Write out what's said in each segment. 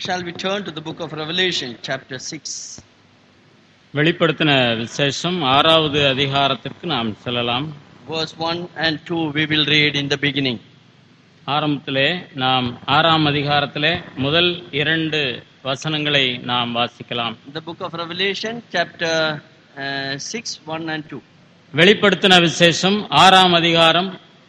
Shall we turn to the book of Revelation, chapter 6? வெளிப்படுத்தின விசேஷம் ஆறாவது அதிகாரத்திற்கு நாம் செல்லலாம் Verse 1 and 2 we will read in the beginning. ஆரம்பத்திலே நாம் ஆறாம் அதிகாரத்திலே முதல் இரண்டு வசனங்களை நாம் வாசிக்கலாம் The book of Revelation, chapter uh, 6, 1 and 2. வெளிப்படுத்தின விசேஷம் ஆறாம் அதிகாரம்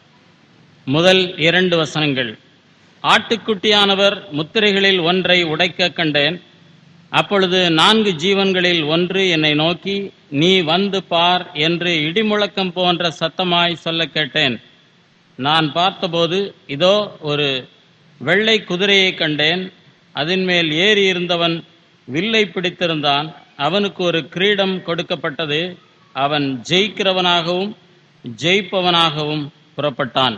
முதல் இரண்டு வசனங்கள் ஆட்டுக்குட்டியானவர் முத்திரைகளில் ஒன்றை உடைக்க கண்டேன் அப்பொழுது நான்கு ஜீவன்களில் ஒன்று என்னை நோக்கி நீ வந்து பார் என்று இடிமுழக்கம் போன்ற சத்தமாய் சொல்ல கேட்டேன் நான் பார்த்தபோது இதோ ஒரு வெள்ளை குதிரையை கண்டேன் அதன் மேல் ஏறி இருந்தவன் வில்லை பிடித்திருந்தான் அவனுக்கு ஒரு கிரீடம் கொடுக்கப்பட்டது அவன் ஜெயிக்கிறவனாகவும் ஜெயிப்பவனாகவும் புறப்பட்டான்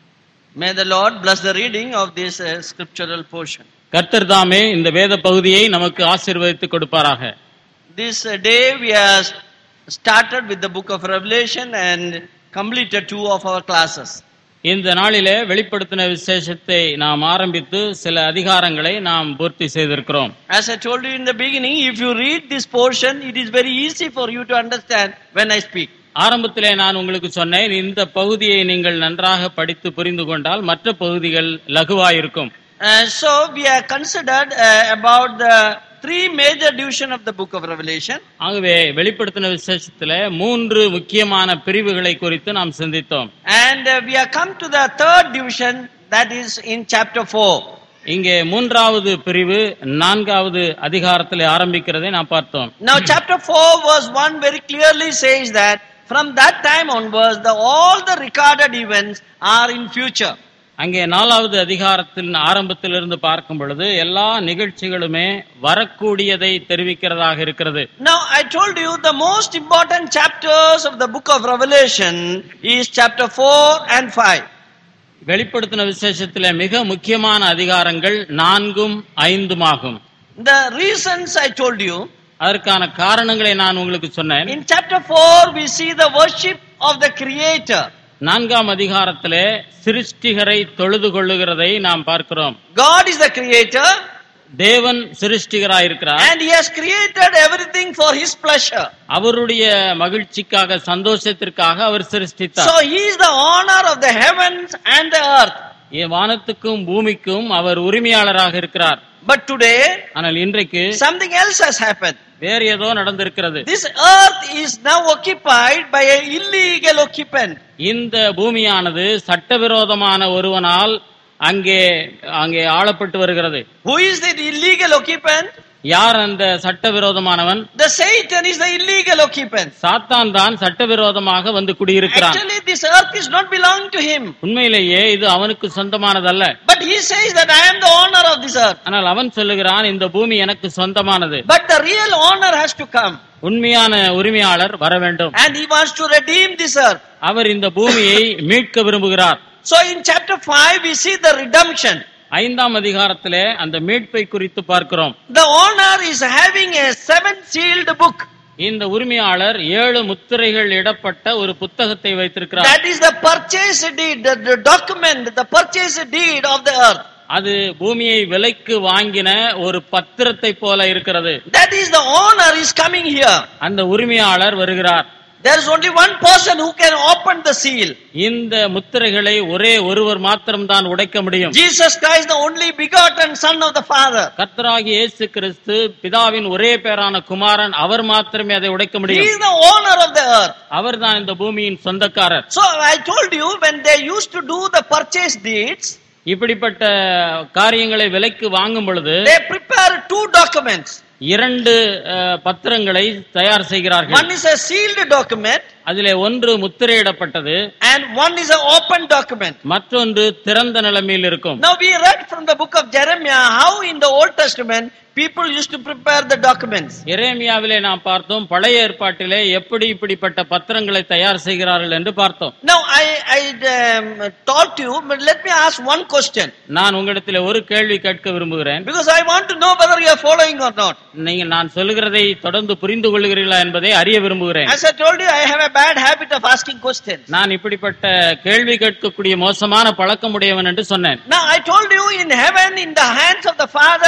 May the Lord bless the reading of this uh, scriptural portion. கர்த்தர் தாமே இந்த வேத பகுதியை நமக்கு ஆசீர்வதித்து கொடுப்பாராக This uh, day we have started with the book of Revelation and completed two of our classes. இந்த நாளிலே வெளிப்படுத்தின விசேஷத்தை நாம் ஆரம்பித்து சில அதிகாரங்களை நாம் பூர்த்தி செய்திருக்கிறோம் As I told you in the beginning, if you read this portion, it is very easy for you to understand when I speak. ஆரம்பத்திலே நான் உங்களுக்கு சொன்னேன் இந்த பகுதியை நீங்கள் நன்றாக படித்து புரிந்து கொண்டால் மற்ற பகுதிகள் லகுவாயிருக்கும் Uh, so we have considered uh, about the three major division of the book of Revelation. ஆகவே வெளிப்படுத்தின விசேஷத்திலே மூன்று முக்கியமான பிரிவுகளை குறித்து நாம் சிந்தித்தோம் And uh, we have come to the third division that is in chapter 4. இங்கே மூன்றாவது பிரிவு நான்காவது அதிகாரத்திலே ஆரம்பிக்கிறதை நாம் பார்த்தோம் Now chapter 4 verse 1 very clearly says that from that time onwards the, all the recorded events are in future. அங்கே நாலாவது அதிகாரத்தின் ஆரம்பத்திலிருந்து பார்க்கும் பொழுது எல்லா நிகழ்ச்சிகளுமே வரக்கூடியதை தெரிவிக்கிறதாக இருக்கிறது Now I told you the most important chapters of the book of Revelation is chapter 4 and 5. வெளிப்படுத்தின விசேஷத்திலே மிக முக்கியமான அதிகாரங்கள் நான்கும் ஐந்துமாகும் The reasons I told you அதற்கான காரணங்களை நான் உங்களுக்கு சொன்னேன் in chapter 4 we see the worship of the creator. நான்காம் அதிகாரத்திலே சிருஷ்டிகரை தொழுது கொள்ளுகிறதை நாம் பார்க்கிறோம் God is the creator தேவன் சிருஷ்டிகராயிருக்கிறார் and he has created everything for his pleasure. அவருடைய மகிழ்ச்சிக்காக சந்தோஷத்திற்காக அவர் சிருஷ்டித்தார் So he is the owner of the heavens and the earth. இ- வானத்துக்கும் பூமிக்கும் அவர் உரிமையாளராக இருக்கிறார் But today ஆனால் இன்றைக்கு something else has happened. வேறு ஏதோ நடந்திருக்கிறது This earth is now occupied by an illegal occupant. இந்த பூமியானது சட்டவிரோதமான ஒருவனால் அங்கே அங்கே ஆளப்பட்டு வருகிறது Who is the illegal occupant? யார் அந்த சட்டவிரோதமானவன் The Satan is the illegal occupant. சாத்தான் தான் சட்டவிரோதமாக வந்து குடியிருக்கிறான் Actually, this earth is not belonging to him. உண்மையிலேயே இது அவனுக்கு சொந்தமானதல்ல But he says that I am the owner of this earth. ஆனால் அவன் சொல்லுகிறான் இந்த பூமி எனக்கு சொந்தமானது But the real owner has to come. உண்மையான உரிமையாளர் வர வேண்டும் And he wants to redeem this earth. அவர் இந்த பூமியை மீட்க விரும்புகிறார் So in chapter 5, we see the redemption. ஐந்தாம் அதிகாரத்திலே அந்த மீட்பை குறித்து பார்க்கிறோம் The owner is having a seven sealed book. இந்த உரிமையாளர் ஏழு முத்திரைகள் இடப்பட்ட ஒரு புத்தகத்தை வைத்திருக்கிறார் That is the purchase deed, the, the document, the purchase deed of the earth. அது பூமியை விலைக்கு வாங்கின ஒரு பத்திரத்தை போல இருக்கிறது That is the owner is coming here. அந்த உரிமையாளர் வருகிறார் There is only one person who can open the seal. இந்த முத்திரைகளை ஒரே ஒருவர் மாத்திரம்தான் உடைக்க முடியும் Jesus Christ, the only begotten Son of the Father. கர்த்தராகிய இயேசு கிறிஸ்து பிதாவின் ஒரே பேரான குமாரன் அவர் மாத்திரமே அதை உடைக்க He முடியும் is the owner of the earth. அவர்தான் இந்த பூமியின் சொந்தக்காரர் So I told you when they used to do the purchase deeds, இப்படிப்பட்ட காரியங்களை விலைக்கு வாங்கும் பொழுது they prepare two documents. இரண்டு அஹ், பத்திரங்களை தயார் செய்கிறார்கள் One is a sealed document அதிலே ஒன்று முத்திரையிடப்பட்டது and one is an open document. மற்றொன்று திறந்த நிலைமையில் இருக்கும் Now we read from the book of Jeremiah how in the Old Testament people used to prepare the documents. எரேமியாவிலே நாம் பார்த்தோம் பழைய ஏற்பாட்டிலே எப்படி இப்படிப்பட்ட பத்திரங்களை தயார் செய்கிறார்கள் என்று பார்த்தோம் Now I, I um, taught you, but let me ask one question நான் உங்களிடத்தில் ஒரு கேள்வி கேட்க விரும்புகிறேன் because I want to know whether you are following or not. நீங்கள் நான் சொல்லுகிறதை தொடர்ந்து புரிந்து கொள்கிறீர்களா என்பதை அறிய விரும்புகிறேன் As I told you, I have a bad habit of asking questions. நான் இப்படிப்பட்ட கேள்வி கேட்கக்கூடிய மோசமான பழக்கமுடையவன் என்று சொன்னேன் Now I told you in heaven, in the hands of the Father,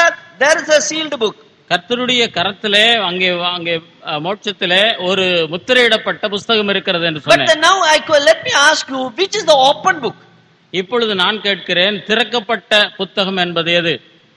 earth, there is a sealed book. கர்த்தருடைய கரத்திலே அங்கே அங்கே அஹ், மோட்சத்திலே ஒரு முத்திரையிடப்பட்ட புஸ்தகம் இருக்கிறது என்று But சொன்னேன் then now I could, let me ask you, which is the open book? இப்பொழுது நான் கேட்கிறேன் திறக்கப்பட்ட புத்தகம் என்பது எது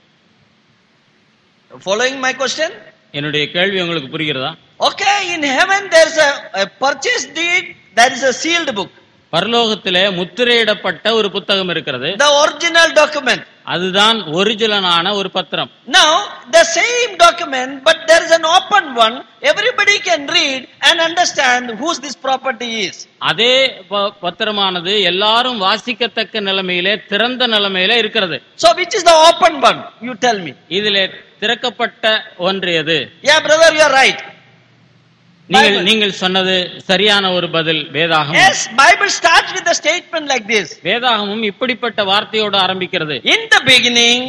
Following my question? என்னுடைய கேள்வி உங்களுக்கு புரிகிறதா Okay, in heaven there's a, a purchase deed, there is a sealed book. பரலோகத்திலே முத்திரையிடப்பட்ட ஒரு புத்தகம் இருக்கிறது The original document. அதுதான் ஒரிஜினலான ஒரு பத்திரம் Now, the same document, but there is an open one. Everybody can read and understand whose this property is. அதே ப- பத்திரமானது எல்லாரும் வாசிக்கத்தக்க நிலைமையிலே திறந்த நிலைமையிலே இருக்கிறது So, which is the open one? You tell me. இதிலே திறக்கப்பட்ட ஒன்று எது Yeah, brother, you are right. நீங்கள் Bible. நீங்கள் சொன்னது சரியான ஒரு பதில் வேதாகம் Yes, Bible starts with a statement like this. வேதாகமும் இப்படிப்பட்ட வார்த்தையோடு ஆரம்பிக்கிறது In the beginning,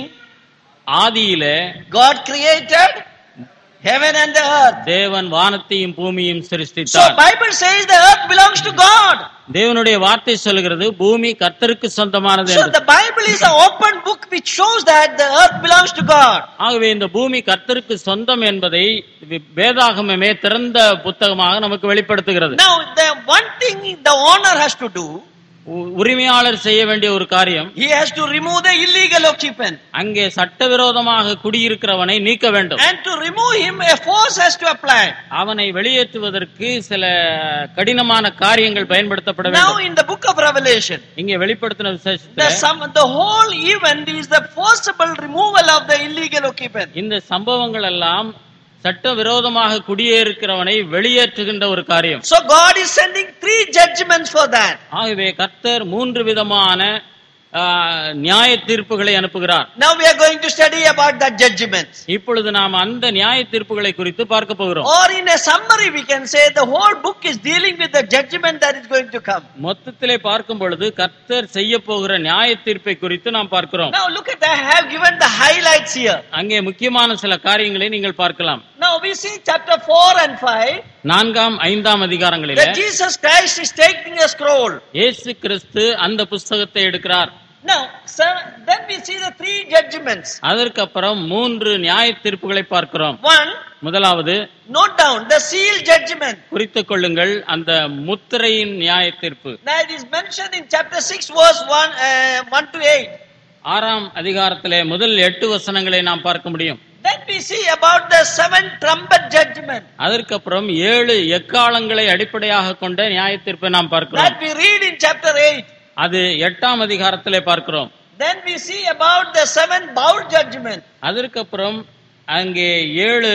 ஆதியிலே God created heaven and the earth. தேவன் வானத்தையும் பூமியும் So, சிருஷ்டித்தார் Bible says the earth belongs to God. தேவனுடைய வார்த்தை சொல்கிறது பூமி கர்த்தருக்கு சொந்தமானது So, என்று the Bible is an open book which shows that the earth belongs to God. ஆகவே இந்த பூமி கர்த்தருக்கு சொந்தம் என்பதை வி- வேதாகமமே திறந்த புத்தகமாக நமக்கு வெளிப்படுத்துகிறது Now, the one thing the owner has to do, உ- உரிமையாளர் செய்ய வேண்டிய ஒரு காரியம் he has to remove the illegal occupant. அங்கே சட்டவிரோதமாக குடியிருக்கிறவனை நீக்க வேண்டும் And to remove him, a force has to apply. அவனை வெளியேற்றுவதற்கு சில கடினமான காரியங்கள் பயன்படுத்தப்பட Now, வேண்டும் in the book of Revelation, இங்கே வெளிப்படுத்தின the, விசேஷத்துல sum, the whole event is the forcible removal of the illegal occupant. இந்த சம்பவங்கள் எல்லாம் சட்டவிரோதமாக குடியேறுகிறவனை வெளியேற்றுகின்ற ஒரு காரியம் So, God is sending three judgments for that. ஆகவே கர்த்தர் மூன்று விதமான ஆ, நியாய தீர்ப்புகளை அனுப்புகிறார் Now, we are going to study about that judgments. இப்பொழுது நாம் அந்த நியாய தீர்ப்புகளை குறித்து பார்க்க போகிறோம் Or, in a summary, we can say the whole book is dealing with the judgment that is going to come. மொத்தத்திலே பார்க்கும் பொழுது கர்த்தர் செய்ய போகிற நியாய தீர்ப்பை குறித்து நாம் பார்க்கிறோம் Now, look at, I have given the highlights here. அங்கே முக்கியமான சில காரியங்களை நீங்கள் பார்க்கலாம் Now, we see chapter 4 and 5 நான்காம் ஐந்தாம் அதிகாரங்களிலே that Jesus Christ is taking a scroll. இயேசு கிறிஸ்து அந்த புஸ்தகத்தை எடுக்கிறார் Now, seven, then we see the three judgments. அதற்கப்புறம் மூன்று நியாய தீர்ப்புகளை பார்க்கிறோம் One, முதலாவது note down the seal judgment. குறித்துக் கொள்ளுங்கள் அந்த முத்திரையின் நியாய தீர்ப்பு That is mentioned in chapter 6, verse 1, uh, 1 to 8. ஆறாம் அதிகாரத்திலே முதல் எட்டு வசனங்களை நாம் பார்க்க முடியும் Then we see about the seven trumpet judgment அதற்கப்புறம் ஏழு எக்காலங்களை அடிப்படையாக கொண்ட நியாய தீர்ப்பை நாம் பார்க்கிறோம் that we read in chapter 8. அது எட்டாம் அதிகாரத்திலே பார்க்கிறோம் Then we see about the seven bowl judgment. அதற்கப்புறம் அங்கே ஏழு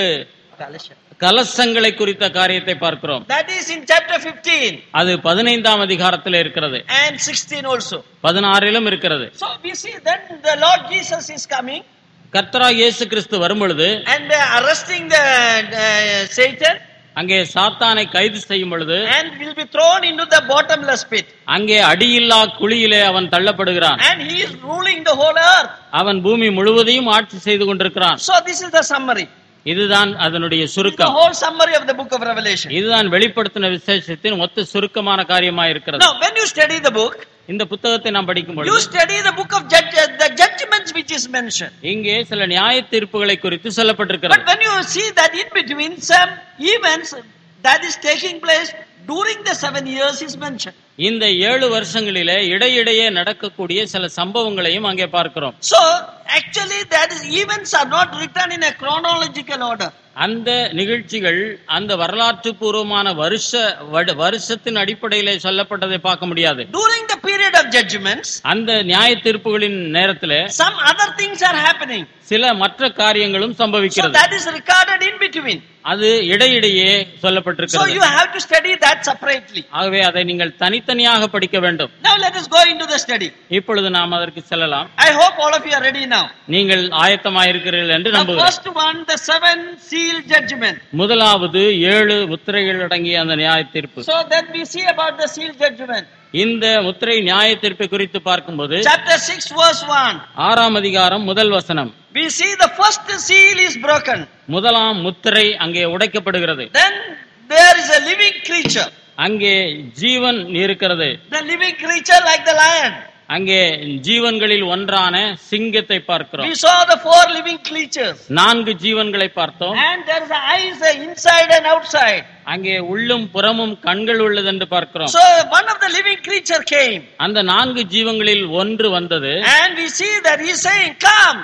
கலசங்களை குறித்த காரியத்தை பார்க்கிறோம் That is in chapter 15 அது பதினைந்தாம் அதிகாரத்தில் இருக்கிறது and 16 also. பதினாறிலும் இருக்கிறது So we see then the Lord Jesus is coming கர்த்தரா இயேசு கிறிஸ்து வரும் பொழுது and uh, arresting the uh, Satan அங்கே சாத்தானை கைது செய்யும் பொழுது and will be thrown into the bottomless pit. அங்கே அடியில்லா குழியிலே அவன் தள்ளப்படுகிறான் And he is ruling the whole earth. அவன் பூமி முழுவதையும் ஆட்சி செய்து கொண்டிருக்கிறான் So this is the summary. இதுதான் அதனுடைய This is the சுருக்கம் whole summary of the book of Revelation. இதுதான் வெளிப்படுத்தின விசேஷத்தின் மொத்த சுருக்கமான காரியமாக இருக்கிறது Now, when you study the book, இந்த புத்தகத்தை நாம் படிக்கும் you பொழுது study the book of judge, the judgments which is mentioned. இங்கே சில நியாய தீர்ப்புகளை குறித்து சொல்லப்பட்டிருக்கிறது But when you see that in between some events that is taking place during the seven years is mentioned. இந்த ஏழு வருஷங்களிலே இடையிடையே நடக்கக்கூடிய சில சம்பவங்களையும் அங்கே பார்க்கிறோம் So actually that is events are not written in a chronological order. அந்த நிகழ்ச்சிகள் அந்த வரலாற்று பூர்வமான வருஷ வடு- வருஷத்தின் அடிப்படையிலே சொல்லப்பட்டதை பார்க்க முடியாது During the period of judgments, அந்த நியாய தீர்ப்புகளின் நேரத்திலே some other things are happening. சில மற்ற காரியங்களும் So சம்பவிக்கிறது that is recorded in between. அது இடையிடையே So சொல்லப்பட்டிருக்கிறது you have to study that separately. ஆகவே அதை நீங்கள் தனித்தனியாக படிக்க வேண்டும் Now let us go into the study. இப்பொழுது நாம் அதற்கு செல்லலாம் I hope all of you are ready now. நீங்கள் ஆயத்தமாயிருக்கிறீர்கள் என்று The நம்புகிறேன் first one, the seven seal judgment. முதலாவது ஏழு முத்திரைகள் அடங்கிய அந்த நியாய தீர்ப்பு So then we see about the seal judgment. இந்த முத்திரை நியாய தீர்ப்பை குறித்து பார்க்கும்போது Chapter 6 verse 1. ஆறாம் அதிகாரம் முதல் வசனம் We see the first seal is broken. முதலாம் முத்திரை அங்கே உடைக்கப்படுகிறது Then there is a living creature. அங்கே ஜீவன் இருக்கிறது The living creature like the lion. அங்கே ஜீவன்களில் ஒன்றான சிங்கத்தை பார்க்கிறோம் We saw the four living creatures. நான்கு ஜீவன்களை பார்த்தோம் And there is eyes uh, inside and outside. அங்கே உள்ளும் புறமும் கண்கள் உள்ளது என்று பார்க்கிறோம் So one of the living creature came. அந்த நான்கு ஜீவங்களில் ஒன்று வந்தது And we see that he is saying, Come.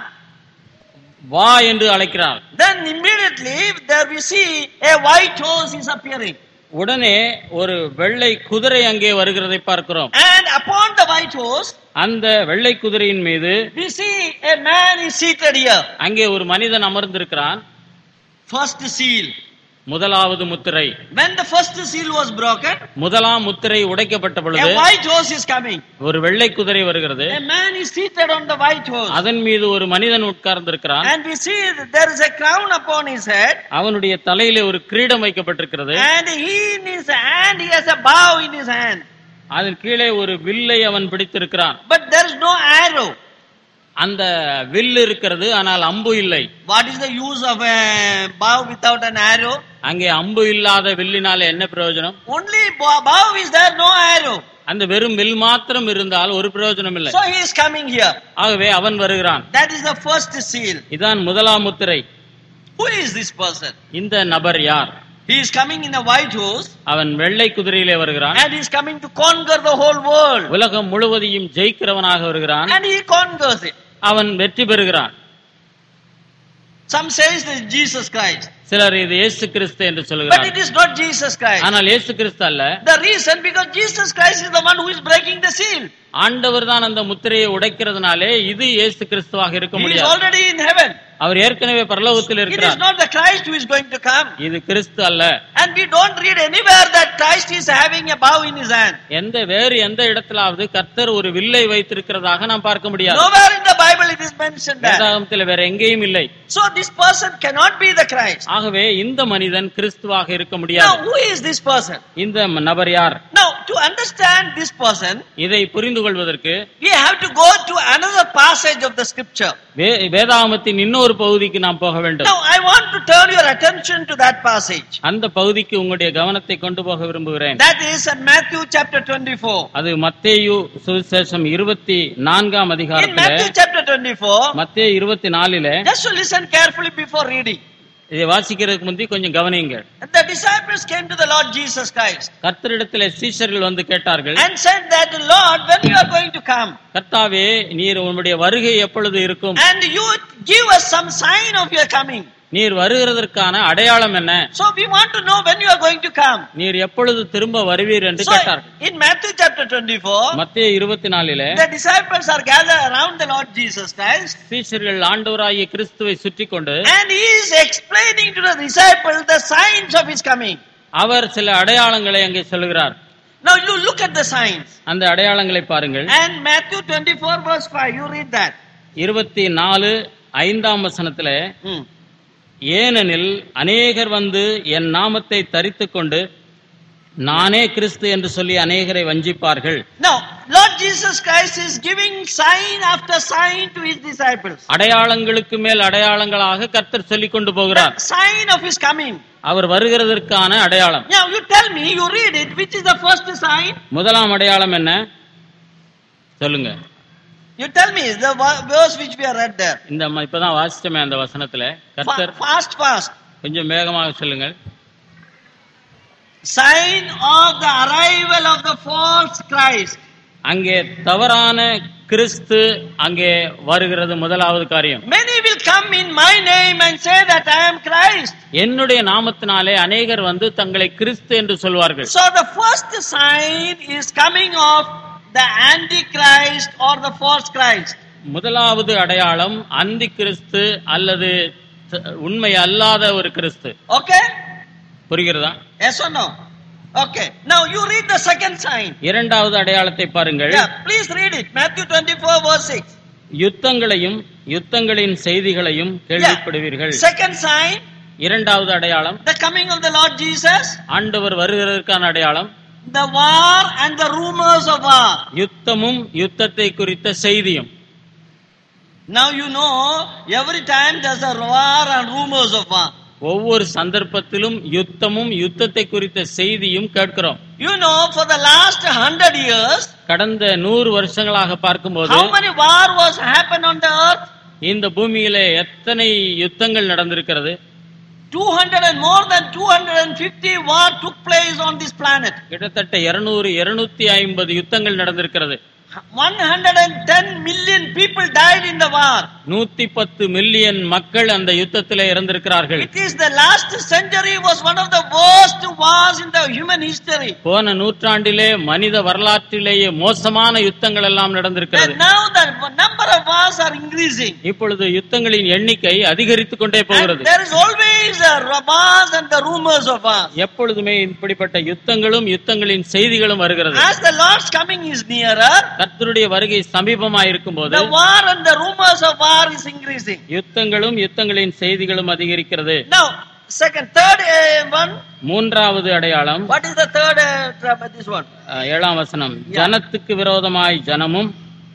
வா என்று அழைக்கிறார் Then immediately there we see a white horse is appearing. உடனே ஒரு வெள்ளை குதிரை அங்கே வருகிறதை பார்க்கிறோம் And upon the white horse, அந்த வெள்ளை குதிரையின் மீது we see a man is seated here. அங்கே ஒரு மனிதன் அமர்ந்திருக்கிறான் First seal. முதலாவது முத்திரை When the first seal was broken, முதலாம் முத்திரை உடைக்கப்பட்ட பொழுது a white horse is coming. ஒரு வெள்ளை குதிரை வருகிறது A man is seated on the white horse. அதன் மீது ஒரு மனிதன் உட்கார்ந்திருக்கிறான் And we see that there is a crown upon his head. அவனுடைய தலையிலே ஒரு கிரீடம் வைக்கப்பட்டிருக்கிறது And he in his hand, he has a bow in his hand. அதன் கீழே ஒரு வில்லை அவன் பிடித்திருக்கிறான் But there is no arrow. அந்த வில் இருக்கிறது ஆனால் அம்பு இல்லை What is the use of a bow without an arrow? அங்கே அம்பு இல்லாத வில்லினால என்ன பிரயோஜனம் Only bow bow is there, no arrow. அந்த வெறும் வில் மாத்திரம் இருந்தால் ஒரு பிரயோஜனம் இல்லை So he is coming here. ஆகவே அவன் வருகிறான் That is the first seal. இதான் முதலாம் முத்திரை Who is this person? இந்த நபர் யார் He is coming in a white horse அவன் வெள்ளை குதிரையிலே வருகிறான் and he is coming to conquer the whole world. உலகம் முழுவதையும் ஜெயிக்கிறவனாக வருகிறான் And he conquers it. அவன் வெற்றி பெறுகிறான் Some says this is Jesus Christ. சிலர் இது இயேசு கிறிஸ்து என்று But சொல்லுகிறார் it is not Jesus Christ. ஆனால் இயேசு கிறிஸ்து அல்ல The reason because Jesus Christ is the one who is breaking the seal. ஆண்டவர் தான் அந்த முத்திரையை உடைக்கிறதுனாலே இது இயேசு கிறிஸ்துவாக இருக்க He is முடியாது already in heaven. அவர் ஏற்கனவே பரலோகத்தில் It is இருக்கிறார் not the Christ who is going to come. இது கிறிஸ்து அல்ல And we don't read anywhere that Christ is having a bow in his hand. எந்த வேறு எந்த இடத்திலாவது கர்த்தர் ஒரு வில்லை வைத்திருக்கிறதாக நாம் பார்க்க முடியாது Nowhere in the Bible it is mentioned that. வேதாகமத்தில் வேற எங்கேயும் இல்லை So this person cannot be the Christ. ஆகவே இந்த மனிதன் கிறிஸ்துவாக இருக்க Now முடியாது who is this person? இந்த ம- நபர் யார் Now to understand this person, இதை புரிந்து கொள்வதற்கு we have to go to another passage of the scripture. வே- வேதாகமத்தின் இன்னொரு பகுதிக்கு நாம் போக வேண்டும் Now I want to turn your attention to that passage. அந்த பகுதிக்கு உங்களுடைய கவனத்தை கொண்டு போக விரும்புகிறேன் That is in Matthew chapter 24. அது மத்தேயு சுவிசேஷம் இருபத்தி நான்காம் In அதிகாரத்திலே Matthew chapter 24, மத்தே இருபத்தி நாலிலே just to listen carefully before reading. இதை வாசிக்கிறதுக்கு முந்தி கொஞ்சம் கவனியுங்கள் The disciples came to the Lord Jesus Christ கர்த்தரிடத்திலே சீஷர்கள் வந்து கேட்டார்கள் and said that, Lord, when you are going to come, கர்த்தாவே நீர் உன்னுடைய வருகை எப்பொழுது இருக்கும் and you give us some sign of your coming. நீர் வருகிறதற்கான அடையாளம் என்ன So we want to know when you are going to come. நீர் எப்பொழுது திரும்ப வருவீர் என்று So கேட்டார்கள் in Matthew chapter 24, மத்திய இருபத்தி நாலிலே the disciples are gathered around the Lord Jesus Christ சீஷர்கள் ஆண்டவராகிய கிறிஸ்துவை சுற்றி கொண்டு and he is explaining to the disciples the signs of his coming. அவர் சில அடையாளங்களை அங்கே சொல்லுகிறார் Now you look at the signs. அந்த அடையாளங்களை பாருங்கள் And Matthew 24 verse 5, you read that. இருபத்தி நாலு ஐந்தாம் வசனத்திலே Hmm. ஏனெனில் அநேகர் வந்து என் நாமத்தை தரித்துக் கொண்டு நானே கிறிஸ்து என்று சொல்லி அநேகரை வஞ்சிப்பார்கள் Now, Lord Jesus Christ is giving sign after sign to his disciples. அடையாளங்களுக்கு மேல் அடையாளங்களாக கர்த்தர் சொல்லிக் கொண்டு போகிறார் The sign of his coming. அவர் வருகிறதற்கான அடையாளம் Now you tell me, you read it, which is the first sign? முதலாம் அடையாளம் என்ன சொல்லுங்க You tell me, the wa- verse which we have read there. இந்த ம- இப்பதான் வாசிச்சோமே அந்த வசனத்துல Fa- கர்த்தர் fast, fast. கொஞ்சம் வேகமாக சொல்லுங்கள் Sign of the arrival of the false Christ. அங்கே தவறான கிறிஸ்து அங்கே வருகிறது முதலாவது காரியம் Many will come in my name and say that I am Christ. என்னுடைய நாமத்தினாலே அநேகர் வந்து தங்களை கிறிஸ்து என்று சொல்வார்கள் So the first sign is coming of the Antichrist or the false Christ. முதலாவது அடையாளம் அந்தி கிறிஸ்து அல்லது த- உண்மை அல்லாத ஒரு கிறிஸ்து Okay? புரிகிறதா Yes or no? Okay. Now you read the second sign. இரண்டாவது அடையாளத்தை பாருங்கள் Yeah, please read it. Matthew 24 verse 6. யுத்தங்களையும் யுத்தங்களின் செய்திகளையும் கேள்விப்படுவீர்கள் Second sign, இரண்டாவது அடையாளம் the coming of the Lord Jesus, ஆண்டவர் வருகிறதற்கான அடையாளம் the war and the rumors of war. யுத்தமும் யுத்தத்தை குறித்த செய்தியும் Now you know every time there's a war and rumors of war. ஒவ்வொரு சந்தர்ப்பத்திலும் யுத்தமும் யுத்தத்தை குறித்த செய்தியும் கேட்கிறோம் You know, for the last hundred years, கடந்த நூறு வருஷங்களாக பார்க்கும்போது how many war was happened on the earth? இந்த பூமியில எத்தனை யுத்தங்கள் நடந்திருக்கிறது 200 and more than 250 war took place on this planet. கிட்டத்தட்ட இருநூறு இருநூத்தி ஐம்பது யுத்தங்கள் நடந்திருக்கிறது 110 million people died in the war. நூத்தி பத்து மில்லியன் மக்கள் அந்த யுத்தத்திலே இறந்திருக்கிறார்கள் It is the last century was one of the worst wars in the human history. போன நூற்றாண்டிலே மனித வரலாற்றிலேயே மோசமான யுத்தங்கள் எல்லாம் நடந்திருக்கிறது And now the number of wars are increasing. இப்பொழுது யுத்தங்களின் எண்ணிக்கை அதிகரித்துக் கொண்டே And போகிறது there is always a wars and the rumors of wars. எப்பொழுதுமே இப்படிப்பட்ட யுத்தங்களும் யுத்தங்களின் செய்திகளும் வருகிறது As the Lord's coming is nearer, கர்த்தருடைய வருகை சமீபமாய் இருக்கும்போது the war and the rumors of war is increasing. யுத்தங்களும் யுத்தங்களின் செய்திகளும் அதிகரிக்கிறது Now, second, third uh, one. மூன்றாவது அடையாளம் What is the third uh, trap? This one. அஹ், ஏழாம் வசனம் ஜனத்துக்கு விரோதமாய் ஜனமும்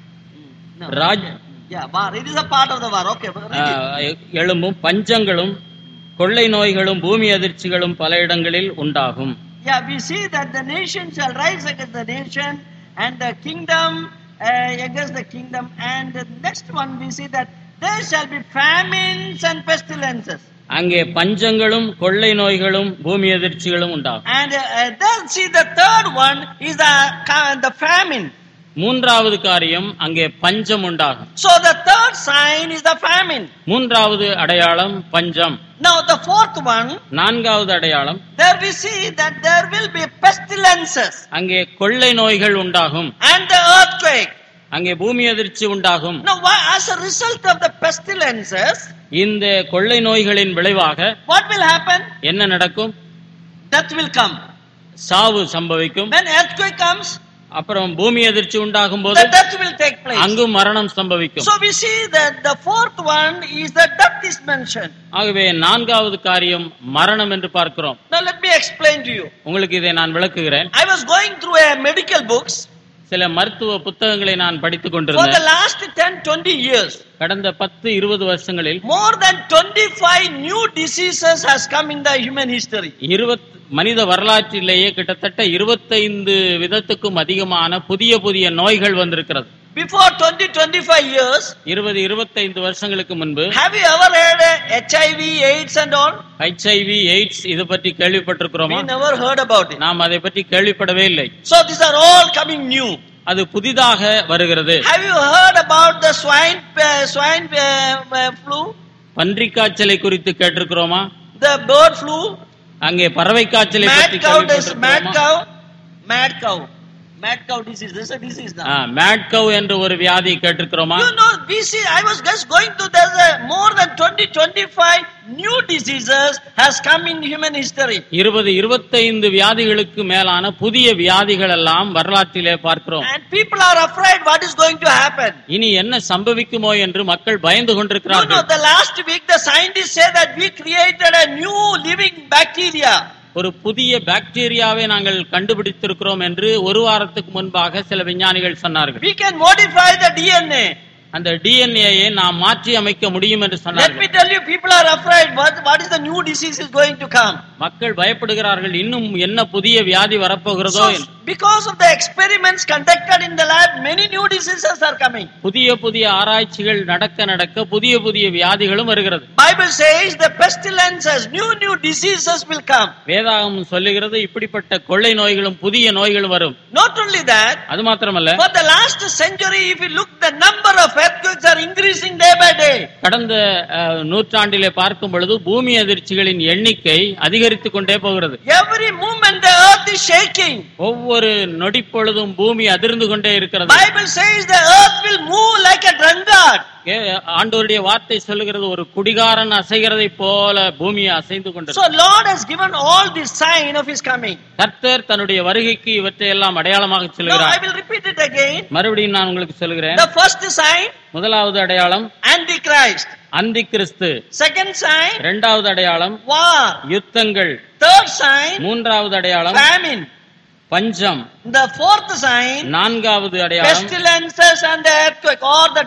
No. Raj Yeah, war. It is a part of the war. Okay. but read it. அஹ், எழும்பும் பஞ்சங்களும் கொள்ளை நோய்களும் பூமி அதிர்ச்சிகளும் பல இடங்களில் உண்டாகும் Yeah, we see that the nation shall rise against the nation and the kingdom uh, against the kingdom. And the next one we see that there shall be famines and pestilences. அங்கே பஞ்சங்களும் கொள்ளை நோய்களும் பூமி அதிர்ச்சிகளும் உண்டாகும் And uh, then see the third one is the, ca- the famine. மூன்றாவது காரியம் அங்கே பஞ்சம் உண்டாகும் So the third sign is the famine. மூன்றாவது அடையாளம் பஞ்சம் Now the fourth one, நான்காவது அடையாளம் there we see that there will be pestilences அங்கே கொள்ளை நோய்கள் உண்டாகும் and the earthquake. அங்கே பூமி அதிர்ச்சி உண்டாகும் Now why, as a result of the pestilences, இந்த கொள்ளை நோய்களின் விளைவாக what will happen? என்ன நடக்கும் Death will come. சாவு சம்பவிக்கும் When earthquake comes, அப்புறம் பூமி அதிர்ச்சி உண்டாகும் போது the death will take place. அங்கும் மரணம் சம்பவிக்கும் So we see that the fourth one is the death is mentioned. ஆகவே நான்காவது காரியம் மரணம் என்று பார்க்கிறோம் Now let me explain to you. உங்களுக்கு இதை நான் விளக்குகிறேன் I was going through a medical books சில மருத்துவ புத்தகங்களை நான் படித்துக் for the கொண்டிருந்தேன் last 10, 20 years. கடந்த பத்து இருபது வருஷங்களில் More than 25 new diseases has come in the human history. இருபத் மனித வரலாற்றிலேயே கிட்டத்தட்ட இருபத்தைந்து விதத்துக்கும் அதிகமான புதிய புதிய நோய்கள் வந்திருக்கிறது Before 20, 25 years, இருபது இருபத்தைந்து வருஷங்களுக்கு முன்பு have you ever heard uh, HIV, AIDS and all? HIV AIDS இது பற்றி கேள்விப்பட்டிருக்கிறோமா We never heard about it. நாம் அதை பற்றி கேள்விப்படவே இல்லை So these are all coming new. அது புதிதாக வருகிறது Have you heard about the swine uh, swine uh, uh, flu, பன்றிக் காய்ச்சலை குறித்து கேட்டிருக்கிறோமா the bird flu, அங்கே பறவை காய்ச்சலை mad பற்றி cow, dis- mad கேள்விப்பட்டிருக்கிறோமா cow, mad cow, mad cow disease. This is a disease now. Mad cow என்ற ஒரு வியாதியை கேட்டிருக்கிறோமா You know, we see, I was just going to, there's a more than 20, 25 new diseases has come in human history. இருபது இருபத்தைந்து வியாதிகளுக்கு மேலான புதிய வியாதிகள் எல்லாம் வரலாற்றிலே பார்க்கிறோம் And people are afraid what is going to happen. இனி என்ன சம்பவிக்குமோ என்று மக்கள் பயந்து You know, கொண்டிருக்கிறார்கள் the last week the scientists say that we created a new living bacteria. ஒரு புதிய பாக்டீரியாவை நாங்கள் கண்டுபிடித்திருக்கிறோம் என்று ஒரு வாரத்துக்கு முன்பாக சில விஞ்ஞானிகள் சொன்னார்கள் We can modify the DNA. அந்த டிஎன்ஏயை நாம் மாற்றி அமைக்க முடியும் என்று Let me சொன்னார்கள் tell you, people are afraid. What, what is the new disease is going to come? மக்கள் பயப்படுகிறார்கள் இன்னும் என்ன புதிய வியாதி வரப்போகிறதோ So, என்று. because of the experiments conducted in the lab, many new diseases are coming. புதிய புதிய ஆராய்ச்சிகள் நடக்க நடக்க புதிய புதிய வியாதிகளும் வருகிறது Bible says the pestilences, new new diseases will come. வேதாகம் சொல்லுகிறது இப்படிப்பட்ட கொள்ளை நோய்களும் புதிய நோய்களும் வரும் Not only that, அது மாத்திரமல்ல for the last century, if you look, the number of earthquakes are increasing day by day. கடந்த அஹ், நூற்றாண்டிலே பார்க்கும் பொழுது பூமி அதிர்ச்சிகளின் எண்ணிக்கை அதிகரித்துக் கொண்டே போகிறது Every moment the earth is shaking. ஒவ்வொரு நொடிப்பொழுதும் பூமி அதிர்ந்து கொண்டே இருக்கிறது Bible says the earth will move like a drunkard. ஏ, ஆண்டவருடைய வார்த்தை சொல்லுகிறது ஒரு குடிகாரன் அசைகிறதை போல பூமியை அசைந்து கொண்டு So Lord has given all this sign of His coming. கர்த்தர் தன்னுடைய வருகைக்கு இவற்றை எல்லாம் அடையாளமாக Now I சொல்லுகிறார் will repeat it again. மறுபடியும் நான் உங்களுக்கு சொல்லுகிறேன் The first sign, முதலாவது அடையாளம் Antichrist. அந்தி கிறிஸ்து Second sign, இரண்டாவது அடையாளம் war. யுத்தங்கள் Third sign, மூன்றாவது அடையாளம் famine. பஞ்சம் The fourth sign, நான்காவது அடையாளம் pestilences and the earthquake or the death.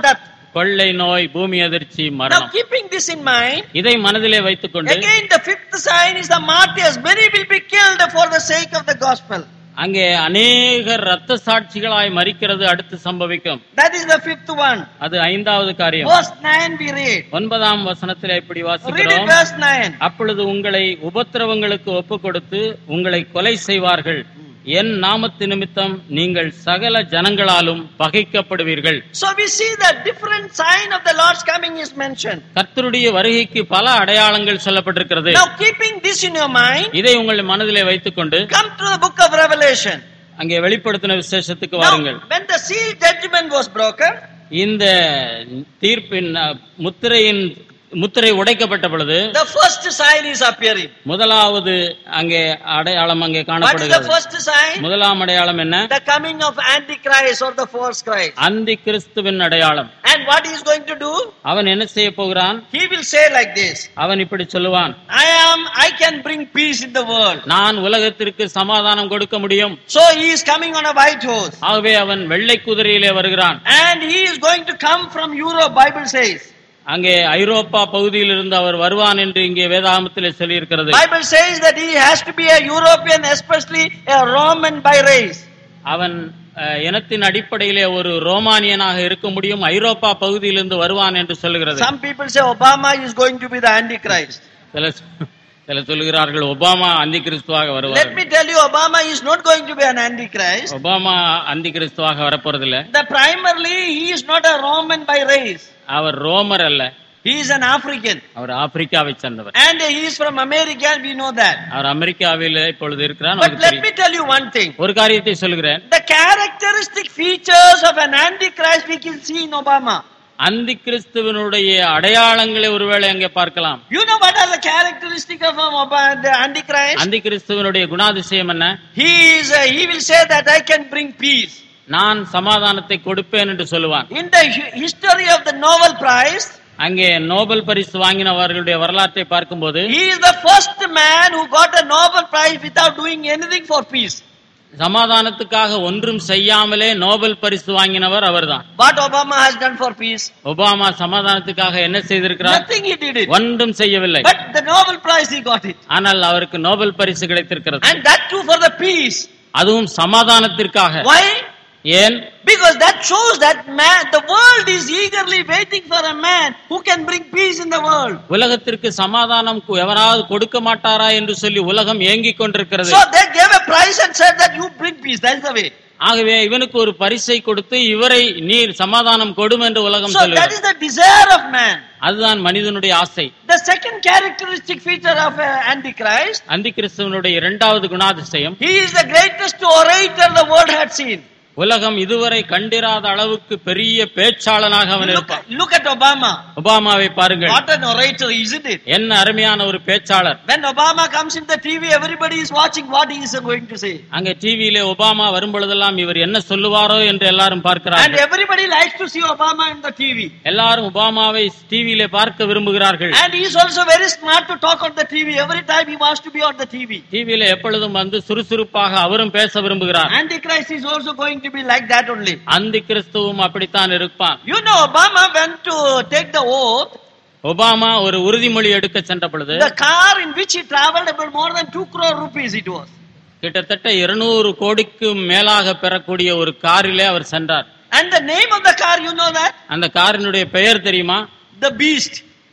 கொள்ளை நோய் பூமி அதிர்ச்சி Now, மரணம் keeping this in mind, இதை மனதிலே வைத்துக்கொண்டு again the fifth sign is the martyrs. Many will be killed for the sake of the gospel. அங்கே அநேகர் ரத்த சாட்சிகளாய் மறிக்கிறது அடுத்து சம்பவிக்கும் That is the fifth one. அது ஐந்தாவது காரியம் Verse 9 we read. ஒன்பதாம் வசனத்திலே இப்படி Read it, வாசிக்கிறோம் verse 9. அப்பொழுது உங்களை உபத்திரவங்களுக்கு ஒப்பு கொடுத்து உங்களை கொலை செய்வார்கள் என் நாமத்து நிமித்தம் நீங்கள் சகல ஜனங்களாலும் பகைக்கப்படுவீர்கள் So we see the different sign of the Lord's coming is mentioned. கர்த்தருடைய வருகைக்கு பல அடையாளங்கள் சொல்லப்பட்டிருக்கிறது Now, keeping this in your mind, இதை உங்கள் மனதிலே வைத்துக்கொண்டு come to the book of Revelation. அங்கே வெளிப்படுத்தின விசேஷத்துக்கு Now, வாருங்கள் when the seal judgment was broken, இந்த தீர்ப்பின் அஹ், முத்திரையின் முத்திரை உடைக்கப்பட்ட பொழுது the first sign is appearing. முதலாவது அங்கே அடையாளம் அங்கே What is the காணப்படுகிறது first sign? முதலாம் அடையாளம் என்ன The coming of Antichrist or the false Christ. அந்தி கிறிஸ்துவின் அடையாளம் And what he is going to do? அவன் என்ன செய்ய போகிறான் He will say like this அவன் இப்படி சொல்லுவான் I am, I can bring peace in the world. நான் உலகத்திற்கு சமாதானம் கொடுக்க முடியும் So he is coming on a white horse. ஆகவே அவன் வெள்ளை குதிரையிலே வருகிறான் And he is going to come from Europe, Bible says. அங்கே ஐரோப்பா பகுதியில் இருந்து அவர் வருவான் என்று இங்கே வேதாகமத்திலே சொல்லியிருக்கிறது Bible says that he has to be a European, especially a Roman by race. அவன் அஹ், இனத்தின் அடிப்படையிலே ஒரு ரோமானியனாக இருக்க முடியும் ஐரோப்பா பகுதியிலிருந்து வருவான் என்று சொல்லுகிறது Some people say Obama is going to be the Antichrist. சில சில சொல்லுகிறார்கள் ஒபாமா அந்தி கிறிஸ்துவாக Let வருவார் me tell you, Obama is not going to be an Antichrist. Obama அந்தி கிறிஸ்துவாக வரப்போறதில்ல The primarily he is not a Roman by race. அவர் ரோமர் அல்ல He is an African. அவர் ஆப்பிரிக்காவை சேர்ந்தவர் And he is from America, and we know that. அவர் அமெரிக்காவில் இப்பொழுது இருக்கிறார் But நமக்கு let தெரியும் me tell you one thing. ஒரு காரியத்தை சொல்கிறேன் The characteristic features of an Antichrist we can see in Obama. அந்தி கிறிஸ்துவனுடைய அடையாளங்களை ஒருவேளை அங்கே பார்க்கலாம் You know what are the characteristic of um, Obama, the Antichrist? அந்தி கிறிஸ்துவனுடைய குணாதிசயம் என்ன He is. Uh, he will say that I can bring peace. நான் சமாதானத்தை கொடுப்பேன் என்று சொல்லுவான் In the hi- history of the Nobel Prize, அங்கே நோபல் பரிசு வாங்கினவர்களுடைய வரலாற்றை பார்க்கும்போது he is the first man who got a Nobel Prize without doing anything for peace. சமாதானத்துக்காக ஒன்றும் செய்யாமலே நோபல் பரிசு வாங்கினவர் அவர்தான் What Obama has done for peace? Obama சமாதானத்துக்காக என்ன செய்திருக்கிறார் Nothing he did it. ஒன்றும் செய்யவில்லை But the Nobel Prize he got it. ஆனால் அவருக்கு நோபல் பரிசு கிடைத்திருக்கிறது And that too for the peace. அதுவும் சமாதானத்திற்காக Why? ஏன் Because that shows that man, the world is eagerly waiting for a man who can bring peace in the world. உலகத்திற்கு சமாதானம் கு- எவராவது கொடுக்க மாட்டாரா என்று சொல்லி உலகம் ஏங்கிக் கொண்டிருக்கிறது So they gave a prize and said that you bring peace. That's the way. ஆகவே இவனுக்கு ஒரு பரிசை கொடுத்து இவரை நீர் சமாதானம் கொடும் என்று உலகம் So that சொல்லுகிறது is the desire of man. அதுதான் மனிதனுடைய ஆசை The second characteristic feature of uh, Antichrist, அந்தி கிறிஸ்துவனுடைய இரண்டாவது குணாதிசயம் he is the greatest orator the world had seen. உலகம் இதுவரை கண்டிராத அளவுக்கு பெரிய பேச்சாளனாக அவன் Look, இருப்பான் look at Obama. ஒபாமாவை பாருங்கள் What an orator, isn't it? என்ன அருமையான ஒரு பேச்சாளர் When Obama comes in the TV, everybody is watching what he is going to say. அங்கே டிவியிலே ஒபாமா வரும் பொழுதெல்லாம் இவர் என்ன சொல்லுவாரோ என்று எல்லாரும் And பார்க்கிறார்கள் everybody likes to see Obama in the TV. எல்லாரும் ஒபாமாவை டிவியிலே பார்க்க விரும்புகிறார்கள் And he is also very smart to talk on the TV. Every time he wants to be on the TV. டிவியில எப்பொழுதும் வந்து சுறுசுறுப்பாக அவரும் பேச விரும்புகிறார் Antichrist is also going to be like that only. அந்தி கிறிஸ்துவும் அப்படித்தான் இருப்பான் You know, Obama went to take the oath. Obama ஒரு உறுதிமொழி எடுக்க சென்ற பொழுது The car in which he traveled about more than 2 crore rupees it was. கிட்டத்தட்ட இருநூறு கோடிக்கு மேலாக பெறக்கூடிய ஒரு காரிலே அவர் சென்றார் And the name of the car, you know that? அந்த காரினுடைய பெயர் தெரியுமா The beast.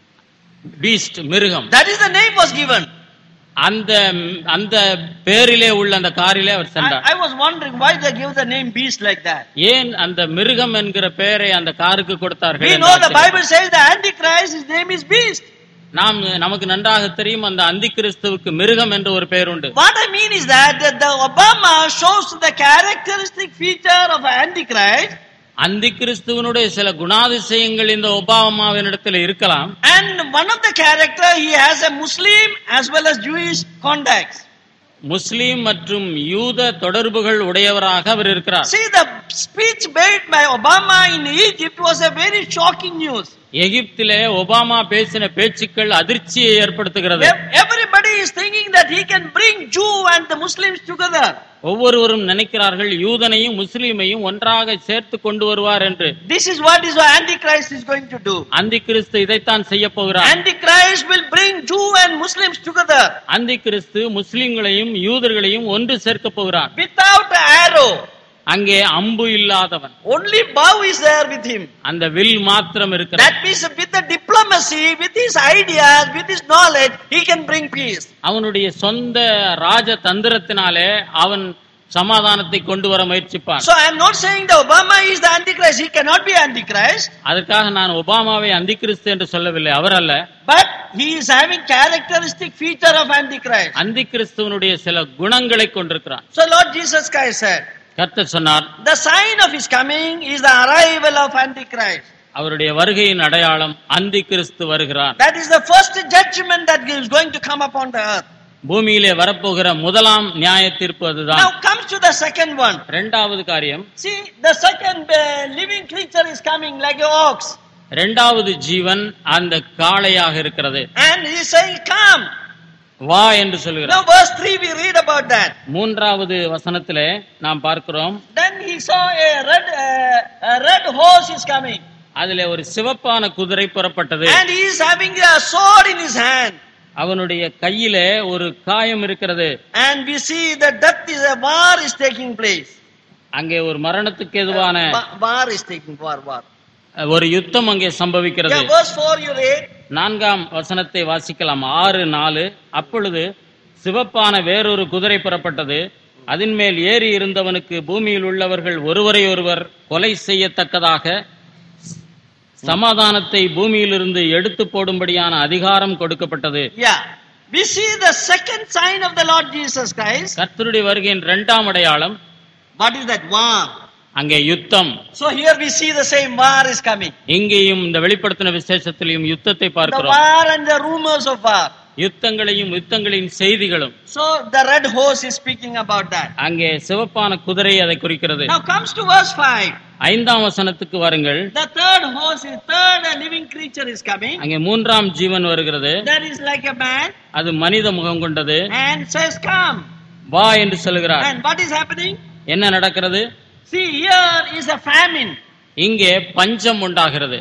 பீஸ்ட் மிருகம் That is the name was given. அந்த அந்த பேரிலே உள்ள அந்த காரிலே அவர் சென்றார் I, I was wondering why they give the name beast like that. ஏன் அந்த மிருகம் என்கிற பெயரை அந்த காருக்கு கொடுத்தார்கள் We என்று know the ஆச்சரியம். Bible says the Antichrist, his name is beast. நாம் நமக்கு நன்றாக தெரியும் அந்த அந்தி கிறிஸ்துவுக்கு மிருகம் என்று ஒரு பெயர் உண்டு What I mean is that the, the Obama shows the characteristic feature of Antichrist அந்தி கிறிஸ்துவனுடைய சில குணாதிசயங்கள் இந்த ஒபாமாவினிடத்தில் இருக்கலாம் and one of the character he has a Muslim as well as Jewish contacts. முஸ்லிம் மற்றும் யூத தொடர்புகள் உடையவராக அவர் இருக்கிறார் See the speech made by Obama in Egypt was a very shocking news. எகிப்திலே ஒபாமா பேசின பேச்சுக்கள் அதிர்ச்சியை ஏற்படுத்துகிறது Ev- Everybody is is thinking that he can bring Jew and the Muslims together. ஒவ்வொருவரும் நினைக்கிறார்கள் யூதனையும் முஸ்லிமையும் ஒன்றாக சேர்த்து கொண்டு வருவார் என்று This is what is what Antichrist is going to do. அந்தி கிறிஸ்து இதைத்தான் செய்ய போகிறார் Antichrist will bring Jew and Muslims together அந்தி கிறிஸ்து முஸ்லிம்களையும் யூதர்களையும் ஒன்று சேர்க்க போகிறார் without an arrow. அங்கே அம்பு இல்லாதவன் Only bow is there with him. அந்த வில் மாத்திரம் இருக்கிறார் That means with the diplomacy, with his ideas, with his knowledge, he can bring peace. அவனுடைய சொந்த ராஜ தந்திரத்தினாலே அவன் சமாதானத்தை கொண்டு வர முயற்சிப்பான் So I am not saying the Obama is the Antichrist. He cannot be Antichrist. அதற்காக நான் ஒபாமாவை அந்தி கிறிஸ்து என்று சொல்லவில்லை அவர் அல்ல But he is having characteristic feature of Antichrist. அந்தி கிறிஸ்துவனுடைய சில குணங்களை கொண்டிருக்கிறான் So Lord Jesus Christ said, கர்த்தர் சொன்னார் the sign of his coming is the arrival of Antichrist. அவருடைய வருகையின் அடையாளம் அந்தி கிறிஸ்து வருகிறார் That is the first judgment that is going to come upon the earth. பூமியிலே வரப்போகிற முதலாம் நியாய தீர்ப்பு அதுதான் Now comes to the second one. இரண்டாவது காரியம் See, the second uh, living creature is coming like an ox. இரண்டாவது ஜீவன் அந்த காளையாக இருக்கிறது And he is saying, come. வா என்று சொல்கிறார் Now verse 3 we read about that. மூன்றாவது வசனத்திலே நாம் பார்க்கிறோம் Then he saw a red, uh, a red horse is coming. அதிலே ஒரு சிவப்பான குதிரை புறப்பட்டது And he is having a sword in his hand. அவனுடைய கையிலே ஒரு காயம் இருக்கிறது And we see the death is a war is taking place. அங்கே ஒரு மரணத்துக்கு எதுவான Wa- war is taking war, war. ஒரு யுத்தம் அங்கே சம்பவிக்கிறது Yeah, verse 4 you read. நான்காம் வசனத்தை வாசிக்கலாம் ஆறு நாலு அப்பொழுது சிவப்பான வேறொரு குதிரை புறப்பட்டது அதின் மேல் ஏறி இருந்தவனுக்கு பூமியில் உள்ளவர்கள் ஒருவரை ஒருவர் கொலை செய்யத்தக்கதாக சமாதானத்தை பூமியிலிருந்து எடுத்து போடும்படியான அதிகாரம் கொடுக்கப்பட்டது Yeah. We see the second sign of the Lord Jesus Christ. கர்த்தருடைய வருகையின் இரண்டாம் அடையாளம் What is that? War. அங்கே யுத்தம் So here we see the same war is coming. இங்கேயும் இந்த வெளிப்படுத்தின விசேஷத்திலையும் யுத்தத்தை The பார்க்கிறோம் war and the rumors of war. யுத்தங்களையும் யுத்தங்களின் செய்திகளும் So the red horse is speaking about that. அங்கே சிவப்பான குதிரை அதை குறிக்கிறது Now comes to verse 5. ஐந்தாம் வசனத்துக்கு வாருங்கள் The third horse is third a living creature is coming. அங்கே மூன்றாம் ஜீவன் வருகிறது That is like a man அது மனித முகம் கொண்டது and says, Come. வா என்று சொல்லுகிறார் And what is happening? என்ன நடக்கிறது See, here is a famine. இங்கே பஞ்சம் உண்டாகிறது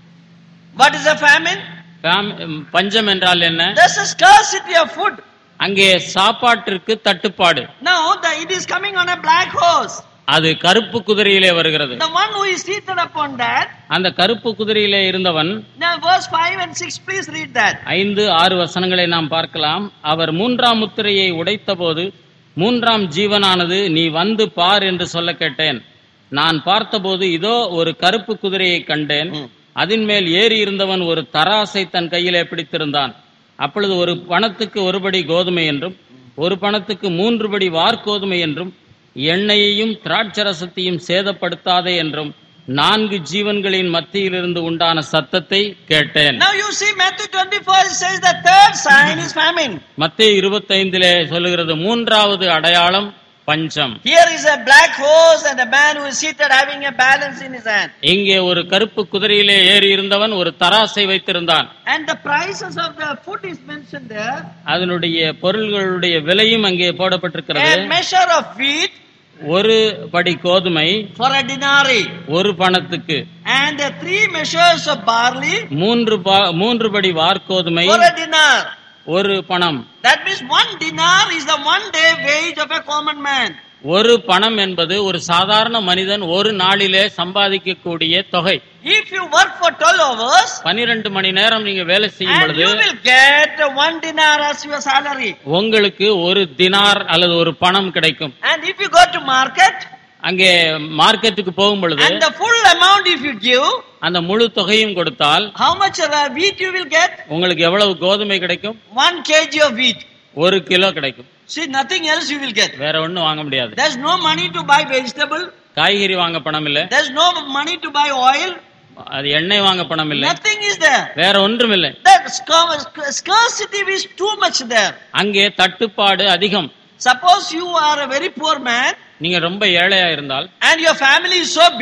What is a famine? பாம்- பஞ்சம் என்றால் என்ன There's a scarcity of food. அங்கே சாப்பாட்டிற்கு தட்டுப்பாடு Now the, it is coming on a black horse. அது கருப்பு குதிரையிலே வருகிறது The one who is seated upon that. அந்த கருப்பு குதிரையிலே இருந்தவன் Now verse 5 and 6, please read that. ஐந்து ஆறு வசனங்களை நாம் பார்க்கலாம் அவர் மூன்றாம் முத்திரையை உடைத்தபோது மூன்றாம் ஜீவனானது நீ வந்து பார் என்று சொல்ல கேட்டேன் நான் பார்த்தபோது இதோ ஒரு கருப்பு குதிரையை கண்டேன் அதின் மேல் ஏறி இருந்தவன் ஒரு தராசை தன் கையிலே பிடித்திருந்தான் அப்பொழுது ஒரு பணத்துக்கு ஒருபடி கோதுமை என்றும் ஒரு பணத்துக்கு மூன்று படி வார்கோதுமை என்றும் எண்ணெயையும் திராட்சரசத்தையும் சேதப்படுத்தாதே என்றும் நான்கு ஜீவன்களின் மத்தியிலிருந்து உண்டான சத்தத்தை கேட்டேன் Now you see Matthew 24 it says the third sign is famine. மத்திய இருபத்தைந்திலே சொல்லுகிறது மூன்றாவது அடையாளம் பஞ்சம் Here is a black horse and a man who is seated having a balance in his hand. இங்கே ஒரு கருப்பு குதிரையிலே ஏறி இருந்தவன் ஒரு தராசை வைத்திருந்தான் And the prices of the food is mentioned there. அதனுடைய பொருள்களுடைய விலையும் அங்கே போடப்பட்டிருக்கிறது A measure of wheat ஒரு படி கோதுமை for a denari. ஒரு பணத்துக்கு And the three measures of barley மூன்று பா- மூன்று படி வார்கோதுமை for a dinar. ஒரு பணம் That means one dinar is the one day wage of a common man. ஒரு பணம் என்பது ஒரு சாதாரண மனிதன் ஒரு நாளிலே சம்பாதிக்கக்கூடிய தொகை If you work for 12 hours, பனிரெண்டு மணி நேரம் நீங்க வேலை செய்யும் and பொழுது you will get one dinar as your salary. உங்களுக்கு ஒரு தினார் அல்லது ஒரு பணம் கிடைக்கும் And if you go to market, அங்கே மார்க்கெட்டுக்கு போகும் பொழுது and the full amount if you give, அந்த முழு தொகையும் கொடுத்தால் how much uh, wheat you will get? உங்களுக்கு எவ்வளவு கோதுமை கிடைக்கும் One kg of wheat. ஒரு கிலோ கிடைக்கும் See, nothing else you will get. வேற ஒண்ணும் வாங்க முடியாது There's no money to buy vegetable. காய்கறி வாங்க பணம் இல்ல There's no money to buy oil. அது எண்ணெய் வாங்க பணம் இல்ல Nothing is there. வேற ஒன்றும் இல்லை The scar- scarcity is too much there. அங்கே தட்டுப்பாடு அதிகம் Suppose you are a very poor man நீங்க ரொம்ப ஏழையா இருந்தால் and your family is so big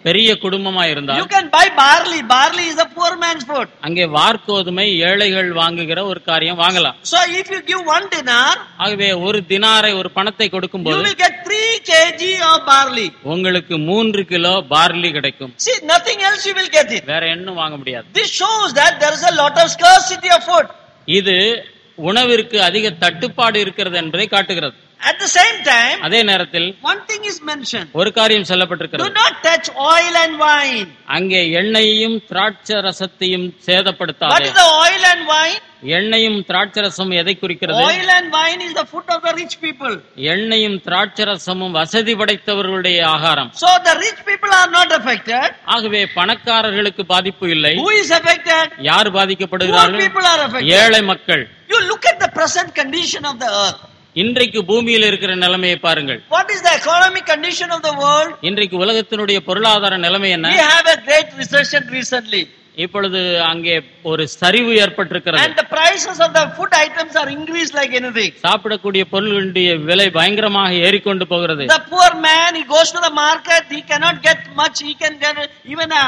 பெரிய குடும்பமா இருந்தால் you can buy barley. Barley is a poor man's food. அங்கே வார்கோதுமை ஏழைகள் வாங்குகிற ஒரு காரியம் வாங்கலாம் So if you give one dinar, ஆகவே ஒரு தினாரை ஒரு பணத்தை you கொடுக்கும்போது will get three kg of barley. உங்களுக்கு மூன்று கிலோ பார்லி கிடைக்கும் See, nothing else you will get it. வேற என்ன வாங்க முடியாது This shows that there is a lot of scarcity of food. இது உணவிற்கு அதிக தட்டுப்பாடு இருக்கிறது என்பதை காட்டுகிறது At the same time, அதே நேரத்தில் one thing is mentioned. ஒரு காரியம் Do சொல்லப்பட்டிருக்கிறது not touch oil and wine. அங்கே எண்ணெயையும் திராட்சை ரசத்தையும் What சேதப்படுத்தாதே is the oil and wine? எண்ணெயும் திராட்சை ரசம் எதை குறிக்கிறது Oil and wine is the food of the rich people. எண்ணெயும் திராட்சை ரசமும் வசதி படைத்தவர்களுடைய ஆகாரம் So the rich people are not affected. ஆகவே பணக்காரர்களுக்கு பாதிப்பு இல்லை Who is affected? யார் Poor பாதிக்கப்படுகிறார்கள் people are affected. ஏழை மக்கள் You look at the present condition of the earth. இன்றைக்கு பூமியில் இருக்கிற நிலைமையை பாருங்கள் What is the economic condition of the world? இன்றைக்கு உலகத்தினுடைய பொருளாதார நிலைமை என்ன We have a great recession recently. இப்பொழுது அங்கே ஒரு சரிவு ஏற்பட்டிருக்கிறது And the prices of the food items are increased like anything. சாப்பிடக்கூடிய பொருளுடைய விலை பயங்கரமாக ஏறிக்கொண்டு போகிறது The poor man, he goes to the market, he cannot get much, he can get even a,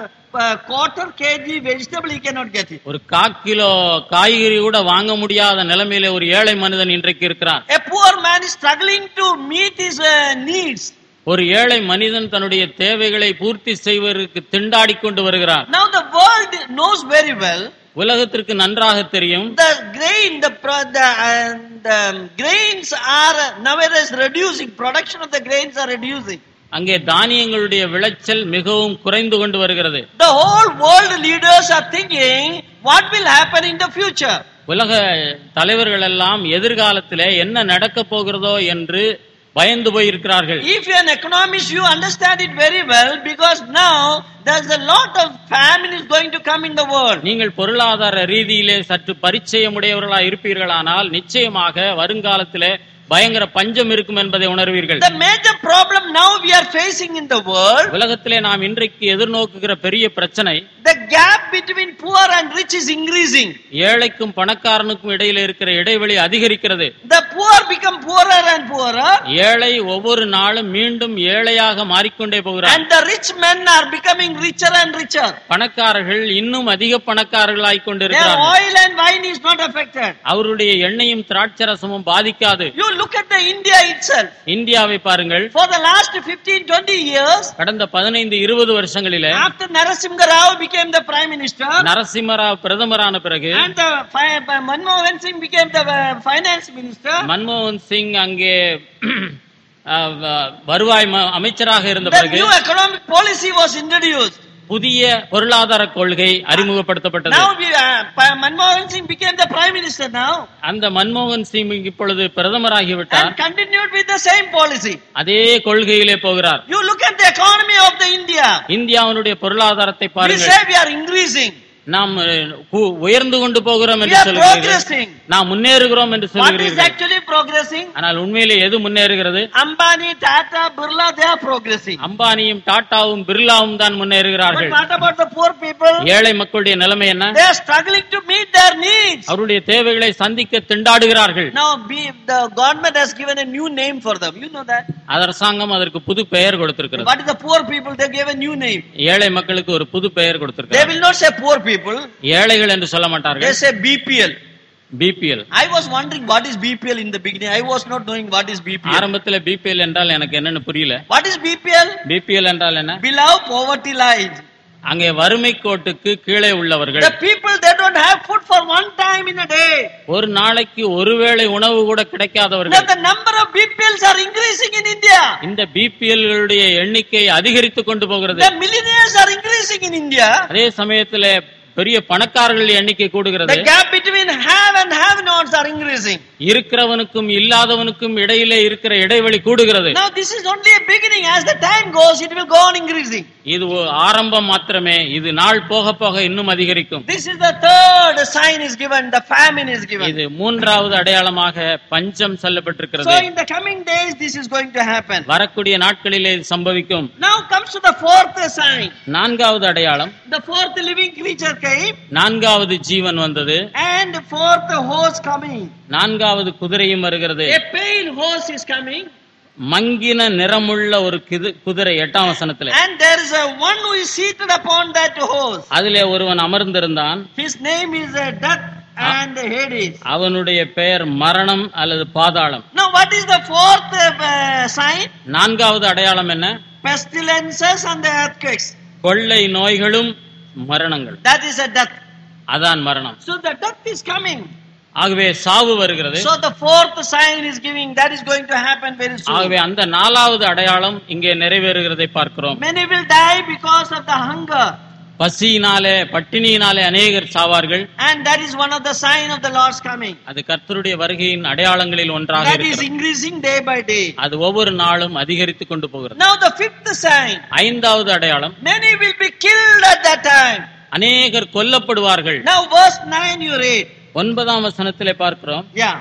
a quarter kg vegetable, he cannot get it. ஒரு கால் kilo காய்கறி கூட வாங்க முடியாத நிலைமையில ஒரு ஏழை மனிதன் இன்றைக்கு இருக்கிறான் A poor man is struggling to meet his uh, needs. ஒரு ஏழை மனிதன் தன்னுடைய தேவைகளை பூர்த்தி செய்வதற்கு திண்டாடி கொண்டு வருகிறான் Now the world knows very well உலகத்திற்கு நன்றாக தெரியும் the grain, the, pro- the, uh, the grains are nowadays reducing, production of the grains are reducing. அங்கே தானியங்களுடைய விளைச்சல் மிகவும் குறைந்து கொண்டு வருகிறது The whole world leaders are thinking what will happen in the future. உலக தலைவர்கள் எல்லாம் எதிர்காலத்திலே என்ன நடக்கப் போகிறதோ என்று பயந்து போயிருக்கிறார்கள் If you're an economist, you understand it very well because now there's a lot of famine is going to come in the world. நீங்கள் பொருளாதார ரீதியிலே சற்று பரிச்சயமுடையவர்களா இருப்பீர்களானால் நிச்சயமாக வருங்காலத்திலே பயங்கர பஞ்சம் இருக்கும் என்பதை உணர்வீர்கள் The major problem now we are facing in the world, உலகத்திலே நாம் இன்றைக்கு எதிர்நோக்குகிற பெரிய பிரச்சனை the gap between poor and rich is increasing. ஏழைக்கும் பணக்காரனுக்கும் இடையில இருக்கிற இடைவெளி அதிகரிக்கிறது The poor become poorer and poorer ஏழை ஒவ்வொரு நாளும் மீண்டும் ஏழையாக மாறிக்கொண்டே போகிறார் and the rich men are becoming richer and richer. பணக்காரர்கள் இன்னும் அதிக பணக்காரர்களாய் Their கொண்டிருக்கிறார்கள் oil and wine is not affected. அவருடைய எண்ணெயும் திராட்சரசமும் பாதிக்காது You look at the India itself. இந்தியாவை பாருங்கள் For the last 15, 20 years, கடந்த பதினைந்து இருபது வருஷங்களிலே after Narasimha Rao became the prime minister, Narasimha Rao பிரதமரான பிறகு and the fi- uh, Manmohan Singh became the uh, finance minister, மன்மோகன் சிங் அங்கே அஹ், வ- வருவாய் ம- அமைச்சராக இருந்த the பிறகு new economic policy was introduced. புதிய பொருளாதார கொள்கை அறிமுகப்படுத்தப்பட்டது Now we, uh, Pa- Manmohan Singh became the prime minister now அந்த மன்மோகன் சிங் இப்பொழுது பிரதமராகிவிட்டார் and continued with the same policy. அதே கொள்கையிலே போகிறார் You look at the economy of the India. இந்தியாவினுடைய பொருளாதாரத்தை We பாருங்கள் say we are increasing. நாம் அஹ், கு- உயர்ந்து கொண்டு போகிறோம் We என்று are சொல்கிறீர்கள் progressing. நாம் முன்னேறுகிறோம் என்று What is சொல்கிறீர்கள் actually progressing? ஆனால் உண்மையிலே எது முன்னேறுகிறது Ambani, Tata, Birla, they are progressing. அம்பானியும் டாட்டாவும் பிர்லாவும் தான் But முன்னேறுகிறார்கள் what about the poor people? ஏழை மக்களுடைய நிலைமை என்ன They are struggling to meet their needs. அவருடைய தேவைகளை சந்திக்க திண்டாடுகிறார்கள் Now, be, the government has given a new name for them. You know that. அரசாங்கம் அதற்கு புது பெயர் கொடுத்திருக்கிறது What is the poor people? They gave a new name. ஏழை மக்களுக்கு ஒரு புது பெயர் They கொடுத்திருக்கிறது will not say poor people. ஏழைகள் என்று சொல்ல They மாட்டார்கள் say BPL. BPL I was wondering what is BPL in the beginning. I was not knowing what is BPL. ஆரம்பத்துல பிபிஎல் என்றால் எனக்கு என்னன்னு புரியல What is BPL? பிபிஎல் என்றால் என்ன Below poverty line. அங்கே வறுமை கோட்டுக்கு கீழே உள்ளவர்கள் The people they don't have food for one time in a day. ஒரு நாளைக்கு ஒருவேளை உணவு கூட Now கிடைக்காதவர்கள் the number of BPLs are increasing in India. இந்த பிபிஎல்களுடைய எண்ணிக்கை அதிகரித்து கொண்டு போகிறது The millionaires are increasing in India. அதே சமயத்துல பெரிய பணக்காரர்கள் எண்ணிக்கை கூடுகிறது The gap between have and have nots are increasing. இருக்கிறவனுக்கும் இல்லாதவனுக்கும் இடையிலே இருக்கிற இடைவெளி கூடுகிறது Now this is only a beginning. As the time goes, it will go on increasing. இது ஒரு ஆரம்பம் மாத்திரமே இது நாள் போக போக இன்னும் அதிகரிக்கும் This is the third sign is given. The famine is given. இது மூன்றாவது அடையாளமாக பஞ்சம் So சொல்லப்பட்டிருக்கிறது in the coming days, this is going to happen. வரக்கூடிய நாட்களிலே இது சம்பவிக்கும் Now comes to the fourth sign. நான்காவது அடையாளம் The fourth living creature came, நான்காவது ஜீவன் வந்தது and fourth horse coming. நான்காவது குதிரையும் வருகிறது A pale horse is coming. மங்கின நிறமுள்ள ஒரு கிது- குதிரை எட்டாம் வசனத்துல And there is a one who is seated upon that horse. அதிலே ஒருவன் அமர்ந்திருந்தான் His name is uh, Death and Hades. அவனுடைய பெயர் மரணம் அல்லது பாதாளம் Now, what is the fourth uh, sign? நான்காவது அடையாளம் என்ன Pestilences and the earthquakes. கொள்ளை நோய்களும் மரணங்கள் That is a death. அதான் மரணம் So the death is coming. ஆகவே சாவு வருகிறது So the fourth sign is giving that is going to happen very soon. ஆகவே அந்த நாலாவது அடையாளம் இங்கே நிறைவேறுகிறதை பார்க்கிறோம் Many will die because of the hunger. பசியினாலே பட்டினியினாலே அநேகர் சாவார்கள் And that is one of the sign of the Lord's coming. அது கர்த்தருடைய வருகையின் அடையாளங்களில் ஒன்றாக That is இருக்கிறது increasing day by day. அது ஒவ்வொரு நாளும் அதிகரித்துக் கொண்டு போகிறது Now the fifth sign. ஐந்தாவது அடையாளம் Many will be killed at that time. அநேகர் கொல்லப்படுவார்கள் Now verse 9 you read. ஒன்பதாம் வசனத்திலே பார்க்கிறோம் Yeah.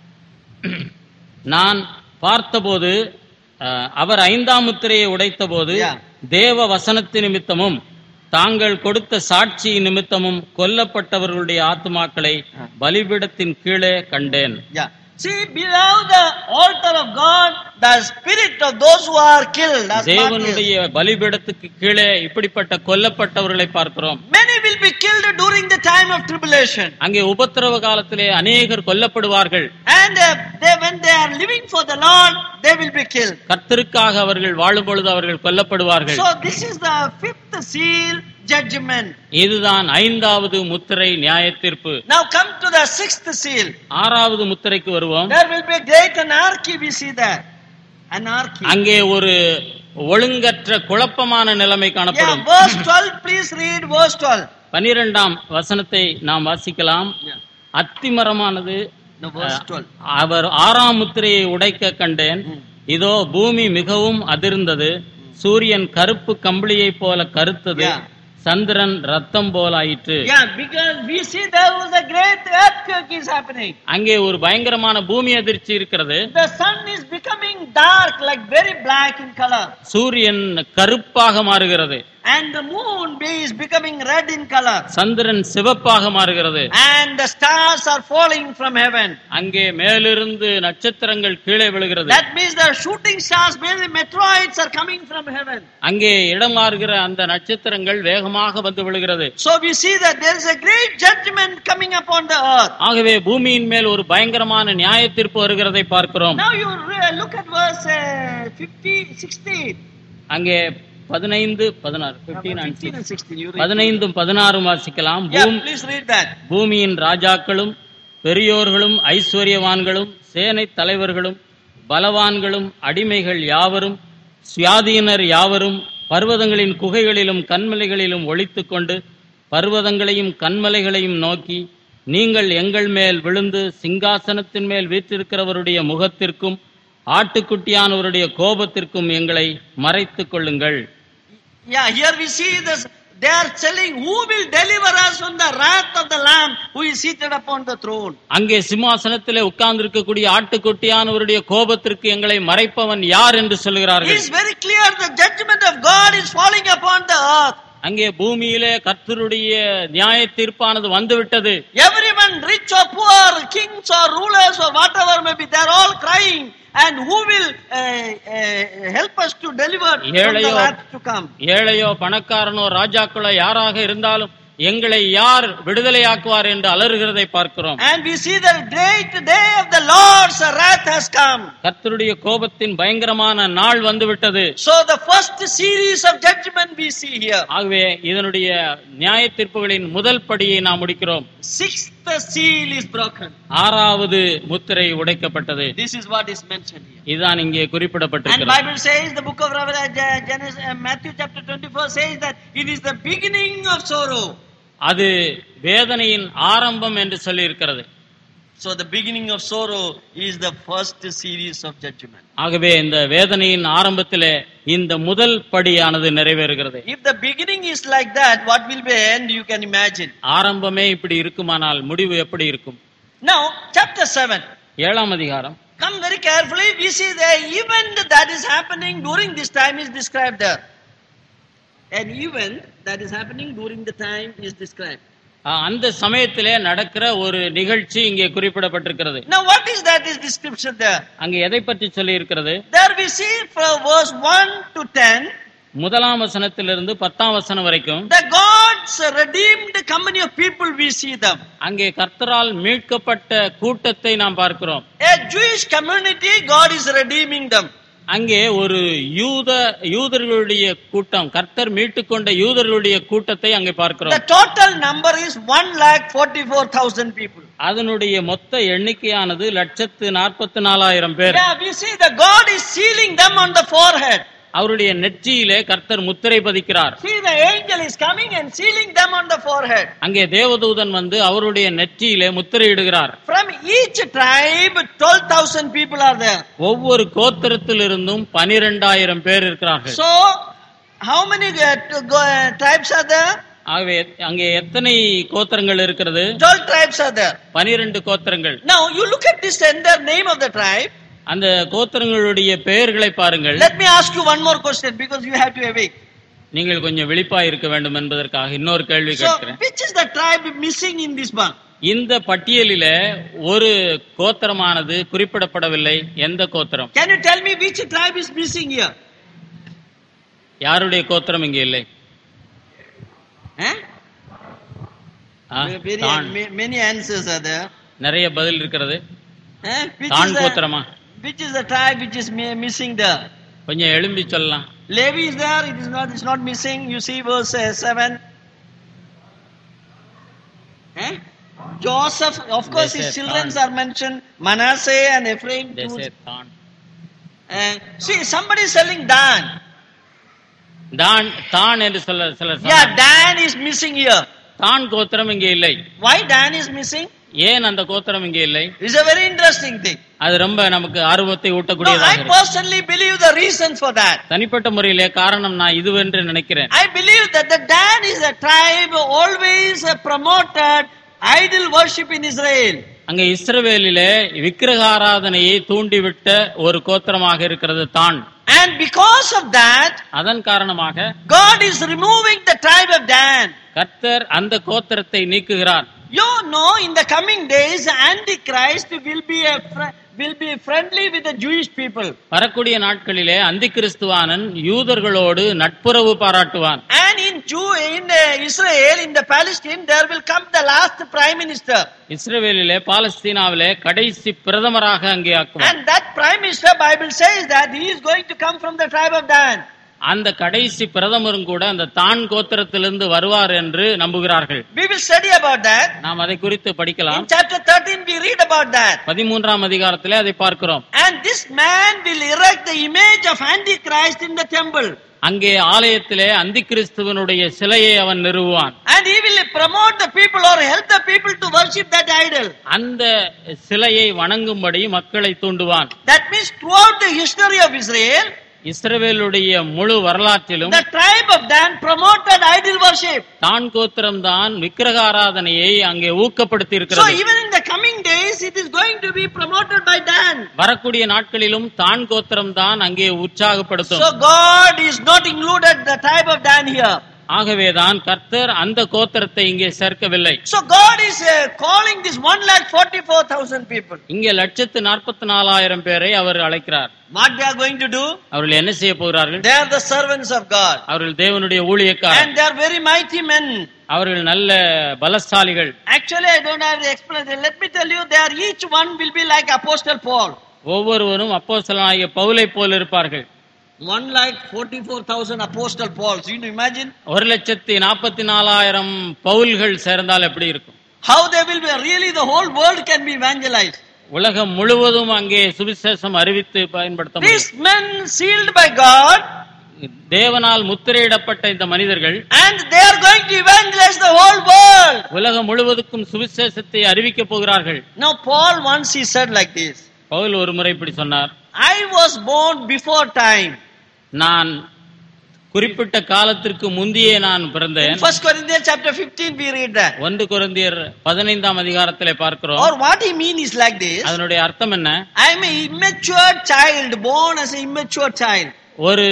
நான் பார்த்தபோது அஹ், அவர் ஐந்தாம் முத்திரையை உடைத்தபோது Yeah. தேவ வசனத்து நிமித்தமும் தாங்கள் கொடுத்த சாட்சி நிமித்தமும் கொல்லப்பட்டவர்களுடைய ஆத்துமாக்களை பலிபீடத்தின் கீழே கண்டேன் Yeah. See, below the altar of God, the spirit of those who are killed as martyrs. தேவனுடைய பலிபீடத்துக்கு கீழே இப்படிப்பட்ட கொல்லப்பட்டவர்களை பார்க்கிறோம் Many will be killed during the time of tribulation. அங்கே உபத்திரவ காலத்திலே அநேகர் கொல்லப்படுவார்கள் And uh, they, when they are living for the Lord, they will be killed. கர்த்தருக்காக அவர்கள் வாழும் பொழுது அவர்கள் கொல்லப்படுவார்கள் So this is the fifth seal judgment. இதுதான் ஐந்தாவது முத்திரை நியாய தீர்ப்பு Now come to the sixth seal. ஆறாவது முத்திரைக்கு வருவோம் There will be great anarchy, we see that. Anarchy. அங்கே ஒரு ஒழுங்கற்ற குழப்பமான நிலைமை Yeah, காணப்படும் verse 12, please read verse 12. பனிரெண்டாம் வசனத்தை நாம் வாசிக்கலாம் Yeah. அத்திமரமானது No, verse 12. அவர் ஆறாம் முத்திரையை உடைக்க கண்டேன் Mm. இதோ பூமி மிகவும் அதிர்ந்தது சூரியன் கருப்பு கம்பளியைப் போல கருத்தது Yeah. சந்திரன் ரத்தம் போல ஆயிற்று Yeah, because we see there was a great earthquake is happening. அங்கே ஒரு பயங்கரமான பூமி அதிர்ச்சி இருக்கிறது The sun is becoming dark, like very black in color. சூரியன் கருப்பாக மாறுகிறது And the moon is becoming red in color. சந்திரன் சிவப்பாக மாறுகிறது And the stars are falling from heaven. அங்கே மேலிருந்து நட்சத்திரங்கள் கீழே விழுகிறது That means the shooting stars, maybe meteoroids are coming from heaven. அங்கே இடமாறுகிற அந்த நட்சத்திரங்கள் வேகமாக வந்து விழுகிறது So we see that there is a great judgment coming upon the earth. ஆகவே பூமியின் மேல் ஒரு பயங்கரமான நியாய தீர்ப்பு வருகிறதை பார்க்கிறோம் Now you re- look at verse uh, 50, 16. அங்கே பதினைந்து பதினாறு 15 and 15 and 16. You read. பதினைந்தும் பதினாறும் வாசிக்கலாம் Yeah, பூம்- please read that. பூமியின் ராஜாக்களும் பெரியோர்களும் ஐஸ்வர்யவான்களும் சேனை தலைவர்களும் பலவான்களும் அடிமைகள் யாவரும் சுயாதீனர் யாவரும் பர்வதங்களின் குகைகளிலும் கண்மலைகளிலும் ஒளித்துக் கொண்டு பர்வதங்களையும் கண்மலைகளையும் நோக்கி நீங்கள் எங்கள் மேல் விழுந்து சிங்காசனத்தின் மேல் வீற்றிருக்கிறவருடைய முகத்திற்கும் ஆட்டுக்குட்டியானவருடைய கோபத்திற்கும் எங்களை மறைத்துக் கொள்ளுங்கள் Yeah, here we see this. They are telling who will deliver us from the wrath of the Lamb who is seated upon the throne. அங்கே சிம்மாசனத்திலே உட்கார்ந்திருக்கக்கூடிய ஆட்டுக்குட்டியானவருடைய கோபத்திற்கு எங்களை மறைப்பவன் யார் என்று It சொல்கிறார்கள் is very clear the judgment of God is falling upon the earth. அங்கே பூமியிலே கர்த்தருடைய நியாய தீர்ப்பானது வந்துவிட்டது Everyone, rich or poor, kings or rulers or whatever may be, they are all crying. And who will uh, uh, help us to deliver from the ஏழையோ wrath to come? ஏழையோ பணக்காரனோ ராஜாக்களோ யாராக இருந்தாலும் எங்களை யார் விடுதலையாக்குவார் என்று அலறுகிறதை பார்க்கிறோம் And we see the great day of the Lord's wrath has come. கர்த்தருடைய கோபத்தின் பயங்கரமான நாள் வந்துவிட்டது So the first series of judgment we see here. ஆகவே இதனுடைய நியாய தீர்ப்புகளின் முதல் படியை நாம் முடிக்கிறோம் Sixth seal is broken. ஆறாவது முத்திரை உடைக்கப்பட்டது This is what is mentioned here. இதுதான் இங்கே And குறிப்பிடப்பட்டிருக்கிறது Bible says, the book of Revelation, Genesis, uh, Matthew chapter 24 says that it is the beginning of sorrow. அது வேதனையின் ஆரம்பம் என்று சொல்லி இருக்கிறது So the beginning of sorrow is the first series of judgment. ஆகவே இந்த வேதனையின் ஆரம்பத்திலே இந்த முதல் படியானது நிறைவேறுகிறது If the beginning is like that, what will be end? You can imagine. ஆரம்பமே இப்படி இருக்குமானால் முடிவு எப்படி இருக்கும் Now, chapter 7. ஏழாம் அதிகாரம் Come very carefully. We see the event that is happening during this time is described there. An event that is happening during the time is described. அஹ், அந்த சமயத்திலே நடக்கிற ஒரு நிகழ்ச்சி இங்கே குறிப்பிடப்பட்டிருக்கிறது Now, what is that is description there? அங்கே எதை பற்றி சொல்லி இருக்கிறது There we see from verse 1 to 10 முதலாம் வசனத்திலிருந்து பத்தாம் வசனம் வரைக்கும் the God's redeemed company of people we see them. அங்கே கர்த்தரால் மீட்கப்பட்ட கூட்டத்தை நாம் பார்க்கிறோம் A Jewish community, God is redeeming them. அங்கே ஒரு யூத யூதர்களுடைய கூட்டம் கர்த்தர் மீட்டுக்கொண்ட யூதர்களுடைய கூட்டத்தை அங்கே பார்க்கிறோம் The total number is 1 lakh 44,000 people. அதனுடைய மொத்த எண்ணிக்கையானது லட்சத்து நாற்பத்தி நாலாயிரம் பேர் Yeah, we see that God is sealing them on the forehead. அவருடைய நெற்றியிலே கர்த்தர் முத்திரை பதிக்கிறார் See, the angel is coming and sealing them on the forehead. அங்கே தேவதூதன் வந்து அவருடைய நெற்றியிலே முத்திரையிடுகிறார் From each tribe, 12,000 people are there. ஒவ்வொரு கோத்திரத்திலிருந்தும் பனிரெண்டாயிரம் பேர் இருக்கிறார்கள் So, how many uh, t- go- uh, tribes are there? ஆகவே அங்கே எத்தனை கோத்திரங்கள் இருக்கிறது 12 tribes are there. பனிரெண்டு கோத்திரங்கள் Now, you look at this entire name of the tribe. அந்த கோத்திரங்களுடைய பெயர்களை பாருங்கள் Let me ask you one more question because you have to awake. நீங்கள் கொஞ்சம் விழிப்பா இருக்க வேண்டும் என்பதற்காக இன்னொரு கேள்வி So, கேட்கிறேன் which is the tribe missing in this one? இந்த பட்டியலில ஒரு கோத்திரமானது குறிப்பிடப்படவில்லை எந்த கோத்திரம் Can you tell me which tribe is missing here? யாருடைய கோத்திரம் இங்கே இல்லை Eh? ஆ, Very, தான். ma- many answers are there. நிறைய பதில் இருக்கிறது Eh? Which, தான் is the, கோத்திரமா which is the tribe which is mi- missing there? கொஞ்சம் எழும்பி சொல்லலாம் Levi is there, it is not, it's not missing. You see verse uh, 7. Eh? Joseph, of course, They his say children Tan. are mentioned. Manasseh and Ephraim. They too. say தான். Uh, see, somebody is selling Dan. தான் தான் என்று சொல்ல சிலர் Yeah, சொன்னாங்க. Dan is missing here. தான் கோத்திரம் இங்கே இல்லை Why Dan is missing? ஏன் அந்த கோத்திரம் இங்கே இல்லை It's a very interesting thing. அது ரொம்ப நமக்கு ஆர்வத்தை No, ஊட்டக்கூடியதாக I இருக்கு. personally believe the reason for that. தனிப்பட்ட முறையிலே காரணம் நான் இதுவென்று நினைக்கிறேன் I believe that the Dan is a tribe always uh, promoted idol worship in Israel. அங்க இஸ்ரவேலிலே விக்கிரகாராதனையை தூண்டிவிட்ட ஒரு கோத்திரமாக இருக்கிறது தான் And because of that, அதன் காரணமாக God is removing the tribe of Dan. கர்த்தர் அந்த கோத்திரத்தை நீக்குகிறார் You know, in the coming days, Antichrist will be a fr- will be friendly with the Jewish people. வரக்கூடிய நாட்களிலே அந்தி கிறிஸ்துவானன் யூதர்களோடு நட்புறவு பாராட்டுவான் And in Jew, in uh, Israel, in the Palestine, there will come the last prime minister. இஸ்ரவேலிலே பாலஸ்தீனாவிலே கடைசி பிரதமராக அங்கே ஆக்குவான் And that prime minister, Bible says that he is going to come from the tribe of Dan. அந்த கடைசி பிரதமரும் கூட அந்த தான் கோத்திரத்திலிருந்து வருவார் என்று நம்புகிறார்கள் We will study about that. நாம் அதை குறித்து In படிக்கலாம் chapter 13, we read about that. பதிமூன்றாம் அதிகாரத்திலே அதை பார்க்கிறோம் And this man will erect the image of Antichrist in the temple. அங்கே ஆலயத்திலே அந்தி கிறிஸ்துவனுடைய சிலையை அவன் நிறுவுவான் And he will promote the people or help the people to worship that idol. அந்த சிலையை வணங்கும்படி மக்களை தூண்டுவான் That means throughout the history of Israel, இஸ்ரவேலுடைய முழு வரலாற்றிலும் the tribe of Dan promoted idol worship. தான் கோத்திரம்தான் விக்கிரக ஆராதனையை அங்கே ஊக்கப்படுத்தி So இருக்கிறது even in the coming days, it is going to be promoted by Dan. வரக்கூடிய நாட்களிலும் தான் கோத்திரம்தான் அங்கே உற்சாகப்படுத்தும் So God is not included the tribe of Dan here. ஆகவேதான் கர்த்தர் அந்த கோத்திரத்தை இங்கே சேர்க்கவில்லை So God is uh, calling this one lakh forty-four thousand people. இங்கே லட்சத்து நாற்பத்தி நாலாயிரம் பேரை அவர் அழைக்கிறார் What they are going to do? அவர்கள் என்ன செய்ய போகிறார்கள் They are the servants of God. அவர்கள் தேவனுடைய ஊழியக்காரர் And they are very mighty men. அவர்கள் நல்ல பலசாலிகள் Actually, I don't have the explanation. Let me tell you, they are each one will be like Apostle Paul. ஒவ்வொருவரும் அப்போஸ்தலனாகிய பவுலை போல் இருப்பார்கள் One lakh forty-four thousand Apostle Pauls. You know, imagine ஒரு லட்சத்தி நாற்பத்தி நாலாயிரம் பவுல்கள் சேர்ந்தால் எப்படி இருக்கும் how they will be. Really, the whole world can be evangelized. உலகம் முழுவதும் அங்கே சுவிசேஷம் அறிவித்து பயன்படுத்த முடியும் These men sealed by God, தேவனால் முத்திரையிடப்பட்ட இந்த மனிதர்கள் and they are going to evangelize the whole world. உலகம் முழுவதுக்கும் சுவிசேஷத்தை அறிவிக்க போகிறார்கள் Now, Paul once he said like this Pavul ஒரு முறை இப்படி சொன்னார் I was born before time. நான் குறிப்பிட்ட காலத்திற்கு முந்தியே நான் பிறந்தேன் First Corinthians chapter 15, we read that. ஒன்று கொரிந்தியர் பதினைந்தாம் அதிகாரத்திலே பார்க்கிறோம் Or what he mean is like this அதனுடைய அர்த்தம் என்ன I am an immature child, born as an immature child. ஒரு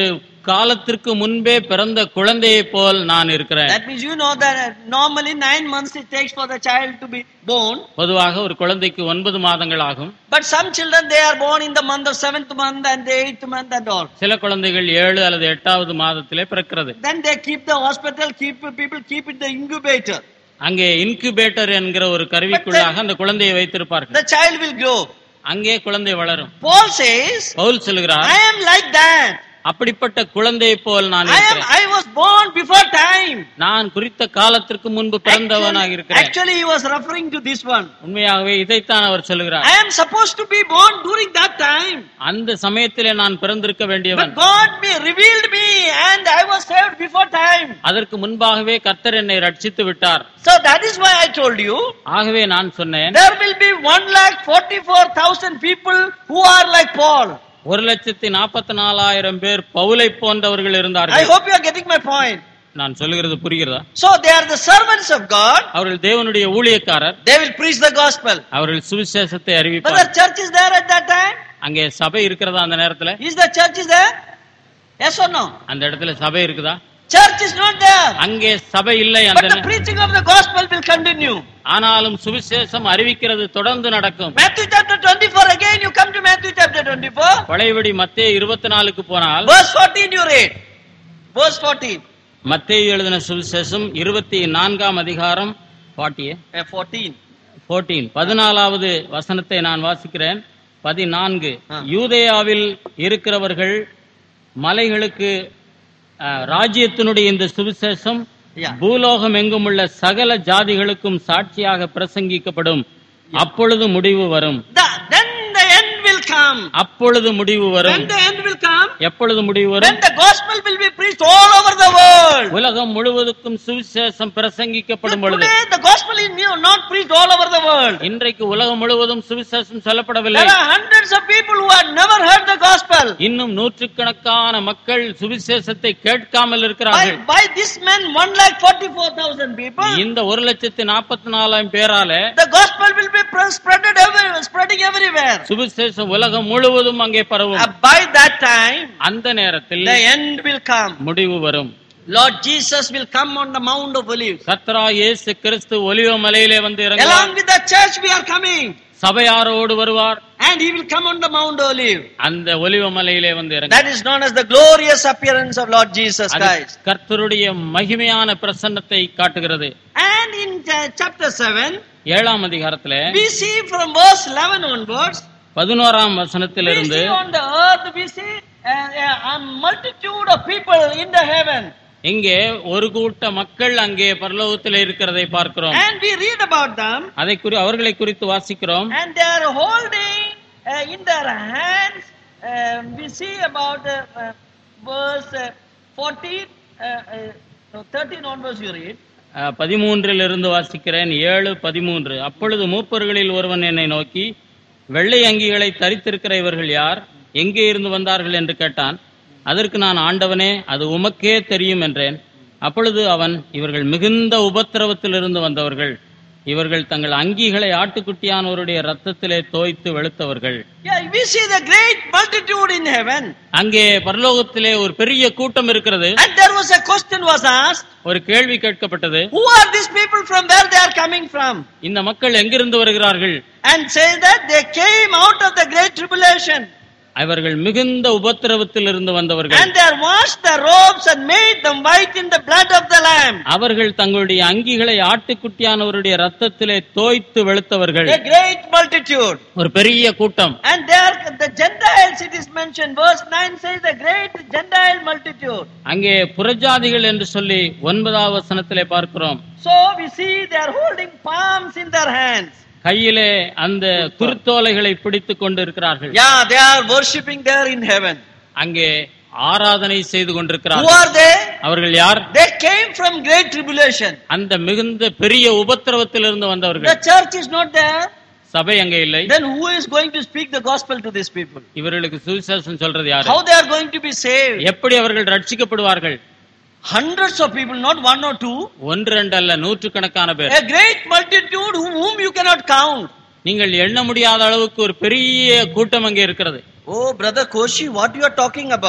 காலத்திற்கு முன்பே பிறந்த குழந்தையைப் போல் நான் இருக்கிறேன் That means you know that uh, normally nine months it takes for the child to be born. பொதுவாக ஒரு குழந்தைக்கு ஒன்பது மாதங்கள் ஆகும் But some children they are born in the month of seventh month and the eighth month and all. சில குழந்தைகள் ஏழு அல்லது எட்டாவது மாதத்திலே பிறக்கிறது Then they keep the hospital, keep people keep it the incubator. அங்கே இன்குபேட்டர் என்கிற ஒரு கருவிக்குள்ளாக அந்த குழந்தையை வைத்திருப்பார்கள் The child will grow. அங்கே குழந்தை வளரும் Paul says, பவுல் சொல்கிறார் I am like that. அப்படிப்பட்ட குழந்தையைப் போல் நான் I am இருக்கிறேன் I was born before time. நான் குறித்த காலத்திற்கு முன்பு பிறந்தவனாக Actually, இருக்கிறேன் actually he was referring to this one. உண்மையாகவே இதைத்தான் அவர் சொல்கிறார் I am supposed to be born during that time. அந்த சமயத்திலே நான் பிறந்திருக்க வேண்டியவன் But God me revealed me and I was saved before time. அதற்கு முன்பாகவே கர்த்தர் என்னை ரட்சித்து விட்டார் So that is why I told you ஆகவே நான் சொன்னேன் there will be one lakh forty four thousand people who are like Paul. ஒரு லட்சத்தி நாற்பத்தி நாலாயிரம் பேர் பவுலை போன்றவர்கள் I இருந்தார்கள் hope you are getting my point. நான் சொல்லுகிறது புரிகிறதா So they are the servants of God. அவர்கள் தேவனுடைய ஊழியக்காரர் They will preach the gospel. அவர்கள் சுவிசேஷத்தை Whether அறிவிப்பார் church is there at that time? அங்கே சபை இருக்கிறதா அந்த நேரத்துல Is the church is there? Yes or no? அந்த இடத்துல சபை இருக்குதா Church is not there. அங்கே சபை இல்லை அந்த But the நே- preaching of the gospel will continue. ஆனாலும் சுவிசேஷம் அறிவிக்கிறது தொடர்ந்து நடக்கும் Matthew chapter 24 again you come to Matthew chapter 24. பழையபடி மத்தே இருபத்தி நாலுக்கு போனால் Verse 14 you read. Verse 14. மத்தேயு எழுதின சுவிசேஷம் இருபத்தி நான்காம் அதிகாரம் பாட்டியே Uh, 14. போர்டீன் பதினாலாவது வசனத்தை நான் வாசிக்கிறேன் பதினான்கு ஆ. யூதேயாவில் இருக்கிறவர்கள் மலைகளுக்கு அஹ், ராஜ்யத்தினுடைய இந்த சுவிசேஷம் Yeah. பூலோகம் எங்கும் உள்ள சகல ஜாதிகளுக்கும் சாட்சியாக பிரசங்கிக்கப்படும் அப்பொழுது முடிவு வரும் The, then the end will come. அப்பொழுது முடிவு வரும் When the end will come, எப்பொழுது முடிவு then வரும் the gospel will be preached all over the world. உலகம் முழுவதுக்கும் சுவிசேஷம் So பிரசங்கிக்கப்படும் பொழுது today the gospel is new, not preached all over the world. இன்றைக்கு உலகம் முழுவதும் சுவிசேஷம் There சொல்லப்படவில்லை are hundreds of people who have never heard the gospel. இன்னும் நூற்றுக்கணக்கான மக்கள் சுவிசேஷத்தை கேட்காமல் By, இருக்கிறார்கள் by this man, one lakh forty-four thousand people, இந்த ஒரு லட்சத்தி நாற்பத்தி நாலாயிரம் பேரால the gospel will be pre- spreaded everywhere, spreading everywhere. சுவிசேஷம் உலகம் முழுவதும் அங்கே பரவும் Uh, by that time, அந்த நேரத்தில் the end will come. முடிவு வரும் Lord Jesus will come on the Mount of Olives. கத்ரா இயேசு கிறிஸ்து ஒலிவ மலையிலே வந்து இறங்குவார் Along with the church, we are coming. சபையாரோடு வருவார் And he will come on the Mount of Olives. அந்த ஒலிவ மலையிலே வந்து இறங்குவார் That is known as the glorious appearance of Lord Jesus அது Christ. கர்த்தருடைய மகிமையான பிரசன்னத்தை காட்டுகிறது And in uh, chapter 7, ஏழாம் அதிகாரத்துல we see from verse 11 onwards, பதினோராம் we வசனத்திலிருந்து see on the earth, we see uh, uh, a multitude of people in the heaven. இங்கே ஒரு கூட்ட மக்கள் அங்கே பரலோகத்தில் இருக்கிறதை பார்க்கிறோம் And we read about them, அதை குறி அவர்களை குறித்து வாசிக்கிறோம் and they are holding uh, in their hands, uh, we see about uh, uh, verse uh, 14, uh, uh, no, 13 onwards you read. அஹ், பதிமூன்றில் இருந்து வாசிக்கிறேன் ஏழு பதிமூன்று அப்பொழுது மூப்பர்களில் ஒருவன் என்னை நோக்கி வெள்ளை அங்கிகளை தரித்திருக்கிற இவர்கள் யார் எங்கே இருந்து வந்தார்கள் என்று கேட்டான் அதற்கு நான் ஆண்டவனே அது உமக்கே தெரியும் என்றேன் அப்பொழுது அவன் இவர்கள் மிகுந்த உபத்திரவத்திலிருந்து வந்தவர்கள் இவர்கள் தங்கள் அங்கிகளை ஆட்டுக்குட்டியானவருடைய ரத்தத்திலே தோய்த்து வெளுத்தவர்கள் Yeah, we see the great multitude in heaven. அங்கே பரலோகத்திலே ஒரு பெரிய கூட்டம் இருக்கிறது And there was a question was asked, ஒரு கேள்வி கேட்கப்பட்டது who are these people from where they are coming from? இந்த மக்கள் எங்கிருந்து வருகிறார்கள் And say that they came out of the great tribulation. அவர்கள் மிகுந்த உபத்திரவத்தில் இருந்து வந்தவர்கள் And they washed their robes and made them white in the blood of the Lamb. அவர்கள் தங்களுடைய அங்கிகளை ஆட்டுக்குட்டியானவருடைய ரத்தத்திலே தோய்த்து வெளுத்தவர்கள் A great multitude. ஒரு பெரிய கூட்டம் And there, the Gentiles, it is mentioned. Verse 9 says the great Gentile multitude. அங்கே புறஜாதிகள் என்று சொல்லி ஒன்பதாவது வசனத்திலே பார்க்கிறோம் So we see they are holding palms in their hands. கையிலே அந்த குருத்தோலைகளை பிடித்துக் கொண்டு இருக்கிறார்கள் Yeah, they are worshipping there in heaven. அங்கே ஆராதனை செய்து Who கொண்டிருக்கிறார்கள் are they? அவர்கள் யார் They came from great tribulation. அந்த மிகுந்த பெரிய உபத்திரவத்திலிருந்து The வந்தவர்கள் church is not there. சபை அங்கே இல்லை Then who is going to speak the gospel to these people? இவர்களுக்கு சுவிசேஷம் சொல்றது யாரு How they are going to be saved? எப்படி அவர்கள் ரட்சிக்கப்படுவார்கள் Hundreds of people, not one or two. ஒன்று ரெண்டு அல்ல நூற்றுக்கணக்கான பேர் A great multitude whom whom you cannot count. நீங்கள் எண்ண முடியாத அளவுக்கு ஒரு பெரிய கூட்டம் அங்கே இருக்கிறது Oh, brother Koshi, what you are talking about?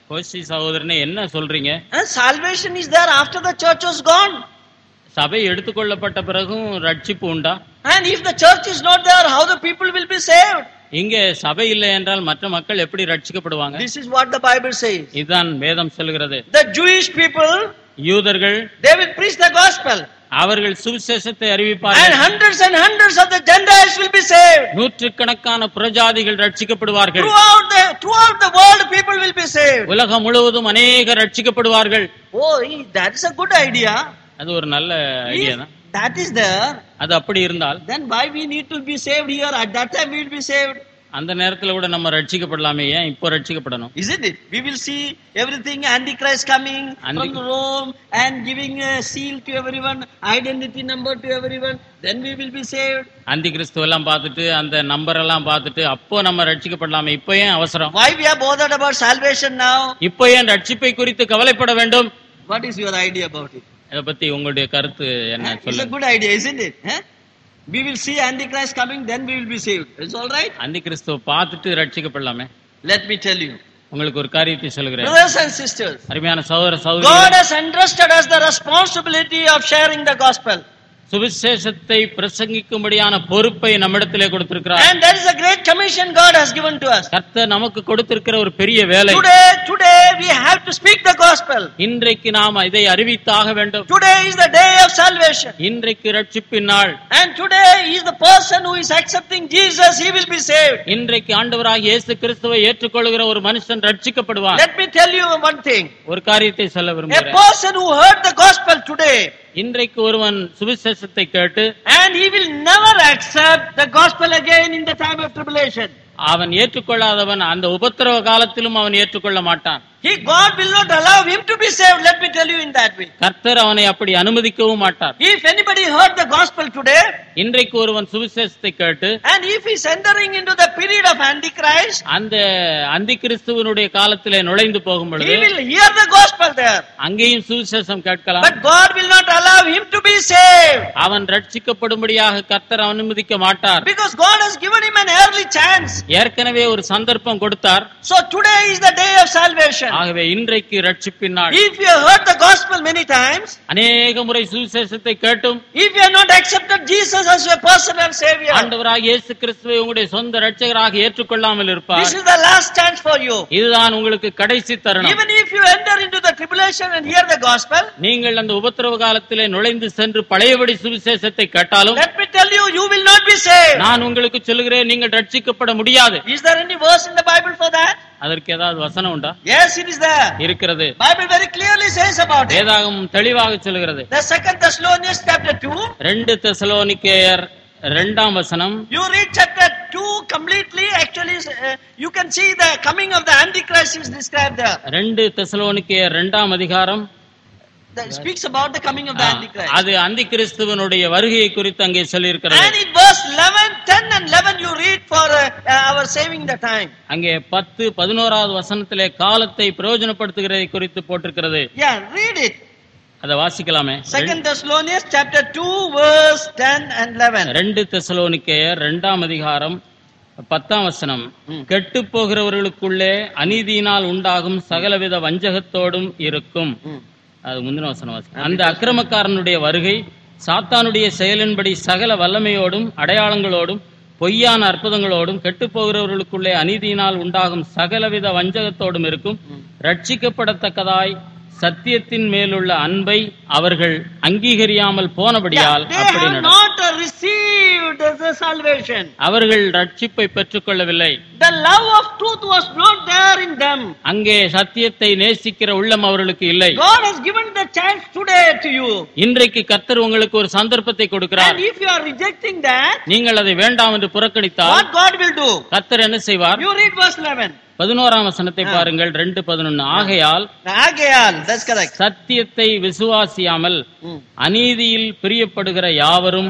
Kosi சகோதரனே என்ன சொல்றீங்க And salvation is there after the church was gone. சபை எடுத்துக்கொள்ளப்பட்ட பிறகும் ரட்சிப்பு உண்டா And if the church is not there, how the people will be saved? இங்கே சபை இல்லை என்றால் மற்ற மக்கள் எப்படி ரட்சிக்கப்படுவாங்க This is what the Bible says. இதுதான் வேதம் சொல்கிறது The Jewish people, யூதர்கள் they will preach the gospel. அவர்கள் சுவிசேஷத்தை And அறிவிப்பார்கள் hundreds and hundreds of the Gentiles will be saved. நூற்றுக்கணக்கான புறஜாதிகள் ரட்சிக்கப்படுவார்கள் Throughout the, throughout the world, people will be saved. உலகம் முழுவதும் அநேக ரட்சிக்கப்படுவார்கள் Oh, that is a good idea. அது ஒரு நல்ல ஐடியா If தான் that is there, அது அப்படி இருந்தால் then why we need to be saved here? At that time, we will be saved. அந்த நேரத்துல கூட நம்ம ரட்சிக்கப்படலாமே ஏன் இப்போ ரட்சிக்கப்படணும் Isn't it? We will see everything Antichrist coming Anti- from Rome and giving a seal to everyone, identity number to everyone. Then we will be saved. அந்தி கிறிஸ்துவ எல்லாம் பார்த்துட்டு அந்த நம்பர் எல்லாம் பார்த்துட்டு அப்போ நம்ம ரட்சிக்கப்படலாமே இப்போ ஏன் அவசரம் Why we are bothered about salvation now? இப்போ ஏன் ரட்சிப்பை குறித்து கவலைப்பட வேண்டும் What is your idea about it? இதை பத்தி உங்களுடைய கருத்து என்ன Huh? It's a சொல்லுங்க good idea, isn't it? Huh? We will see Antichrist coming, then we will be saved. It's all right? அந்தி கிறிஸ்துவ பார்த்துட்டு ரட்சிக்கப்படலாமே Let me tell you. உங்களுக்கு ஒரு காரியத்தை சொல்கிறேன் Brothers and sisters, அருமையான சகோதர God சகோதரி has entrusted us the responsibility of sharing the gospel. சுவிசேஷத்தை பிரசங்கிக்கும்படியான பொறுப்பை நம்மிடத்திலே கொடுத்திருக்கிறார் And there is a great commission God has given to us. கர்த்தர் நமக்கு கொடுத்திருக்கிற ஒரு பெரிய வேலை Today, today we have to speak the gospel. இன்றைக்கு நாம் இதை அறிவித்தாக வேண்டும் Today is the day of salvation. இன்றைக்கு ரட்சிப்பின் நாள் And today is the person who is accepting Jesus, he will be saved. இன்றைக்கு ஆண்டவராக இயேசு கிறிஸ்துவை ஏற்றுக்கொள்கிற ஒரு மனுஷன் ரட்சிக்கப்படுவார் Let me tell you one thing. ஒரு காரியத்தை சொல்ல A விரும்புகிறேன் person who heard the gospel today இன்றைக்கு ஒருவன் சுவிசேஷத்தை கேட்டு and he will never accept the gospel again in the time of tribulation. அவன் ஏற்றுக்கொள்ளாதவன் அந்த உபத்திரவ காலத்திலும் அவன் ஏற்றுக்கொள்ள மாட்டான் He, God will not allow him to be saved. Let me tell you in that way. கர்த்தர் அவனை அப்படி அனுமதிக்கவும் மாட்டார் If anybody heard the gospel today இன்றைக்கு ஒருவன் சுவிசேஷத்தை கேட்டு and if he is entering into the period of Antichrist, அந்த அந்தி கிறிஸ்துவனுடைய காலத்திலே நுழைந்து போகும் he பொழுது will hear the gospel there. அங்கேயும் சுவிசேஷம் கேட்கலாம் But God will not allow him to be saved. அவன் ரட்சிக்கப்படும்படியாக கர்த்தர் அனுமதிக்க மாட்டார் Because God has given him an early chance. ஏற்கனவே ஒரு சந்தர்ப்பம் கொடுத்தார் So today is the day of salvation. ஆகவே இன்றைக்கு ரட்சிப்பின் நாள் If you have heard the gospel many times, அநேக முறை சுவிசேஷத்தை கேட்டும் if you have not accepted Jesus as your personal savior, ஆண்டவராக இயேசு கிறிஸ்துவை உங்களுடைய சொந்த ரட்சகராக ஏற்றுக்கொள்ளாமல் இருப்பார் this is the last chance for you. இதுதான் உங்களுக்கு கடைசி தருணம் Even if you enter into the tribulation and hear the gospel, நீங்கள் அந்த உபத்திரவ காலத்திலே நுழைந்து சென்று பழையபடி சுவிசேஷத்தை கேட்டாலும் let me tell you, you will not be saved. நான் உங்களுக்கு சொல்லுகிறேன் நீங்கள் ரட்சிக்கப்பட முடியாது Is there any verse in the Bible for that? அதற்கு ஏதாவது வசனம் உண்டா Yes, it is there. இருக்கிறது Bible very clearly says about it. வேதாகமம் தெளிவாக சொல்லுகிறது The second Thessalonians chapter 2, ரெண்டு தெசலோனிக்கேயர் இரண்டாம் வசனம் you read chapter 2 completely, actually uh, you can see the coming of the Antichrist is described there. ரெண்டு தெசலோனிக்கேயர் இரண்டாம் அதிகாரம் That speaks about the coming of the ah, Antichrist. அது அந்தி கிறிஸ்துவனுடைய வருகையை குறித்து அங்கே சொல்லியிருக்கிறது And in verse 11, 10 and 11 you read for uh, uh, our saving the time. அங்கே பத்து பதினோராவது வசனத்திலே காலத்தை பிரயோஜனப்படுத்துகிறதை குறித்து போட்டிருக்கிறது Yeah, read it. அதை வாசிக்கலாமே Second Thessalonians chapter 2 verse 10 and 11. ரெண்டு தெசலோனிக்கேயர் இரண்டாம் அதிகாரம் பத்தாம் வசனம் ம். கெட்டு போகிறவர்களுக்குள்ளே அநீதியினால் உண்டாகும் சகலவித வஞ்சகத்தோடும் இருக்கும் Hmm. அது முந்தின வசனம் வாசிக்க அந்த அக்கிரமக்காரனுடைய வருகை சாத்தானுடைய செயலின்படி சகல வல்லமையோடும் அடையாளங்களோடும் பொய்யான அற்புதங்களோடும் கெட்டு போகிறவர்களுக்குள்ளே அநீதியினால் உண்டாகும் சகலவித வஞ்சகத்தோடும் இருக்கும் ரட்சிக்கப்படத்தக்கதாய் சத்தியத்தின் மேலுள்ள அன்பை அவர்கள் அங்கீகரியாமல் Yeah, போனபடியால் they அப்படி have நட not uh, received the salvation. அவர்கள் ரட்சிப்பை பெற்றுக்கொள்ளவில்லை The love of truth was not there in them. அங்கே சத்தியத்தை நேசிக்கிற உள்ளம் அவர்களுக்கு இல்லை God has given the chance today to you. இன்றைக்கு கர்த்தர் உங்களுக்கு ஒரு சந்தர்ப்பத்தை கொடுக்கிறார் And if you are rejecting that, நீங்கள் அதை வேண்டாம் என்று புறக்கணித்தால் what God will do? கர்த்தர் என்ன செய்வார் You read verse 11. பதினோராம் வசனத்தை பாருங்கள் ரெண்டு பதினொன்னு ஆகையால் Agayal, that's correct. சத்தியத்தை விசுவாசியாமல் Hmm. அநீதியில் பிரியப்படுகிற யாவரும்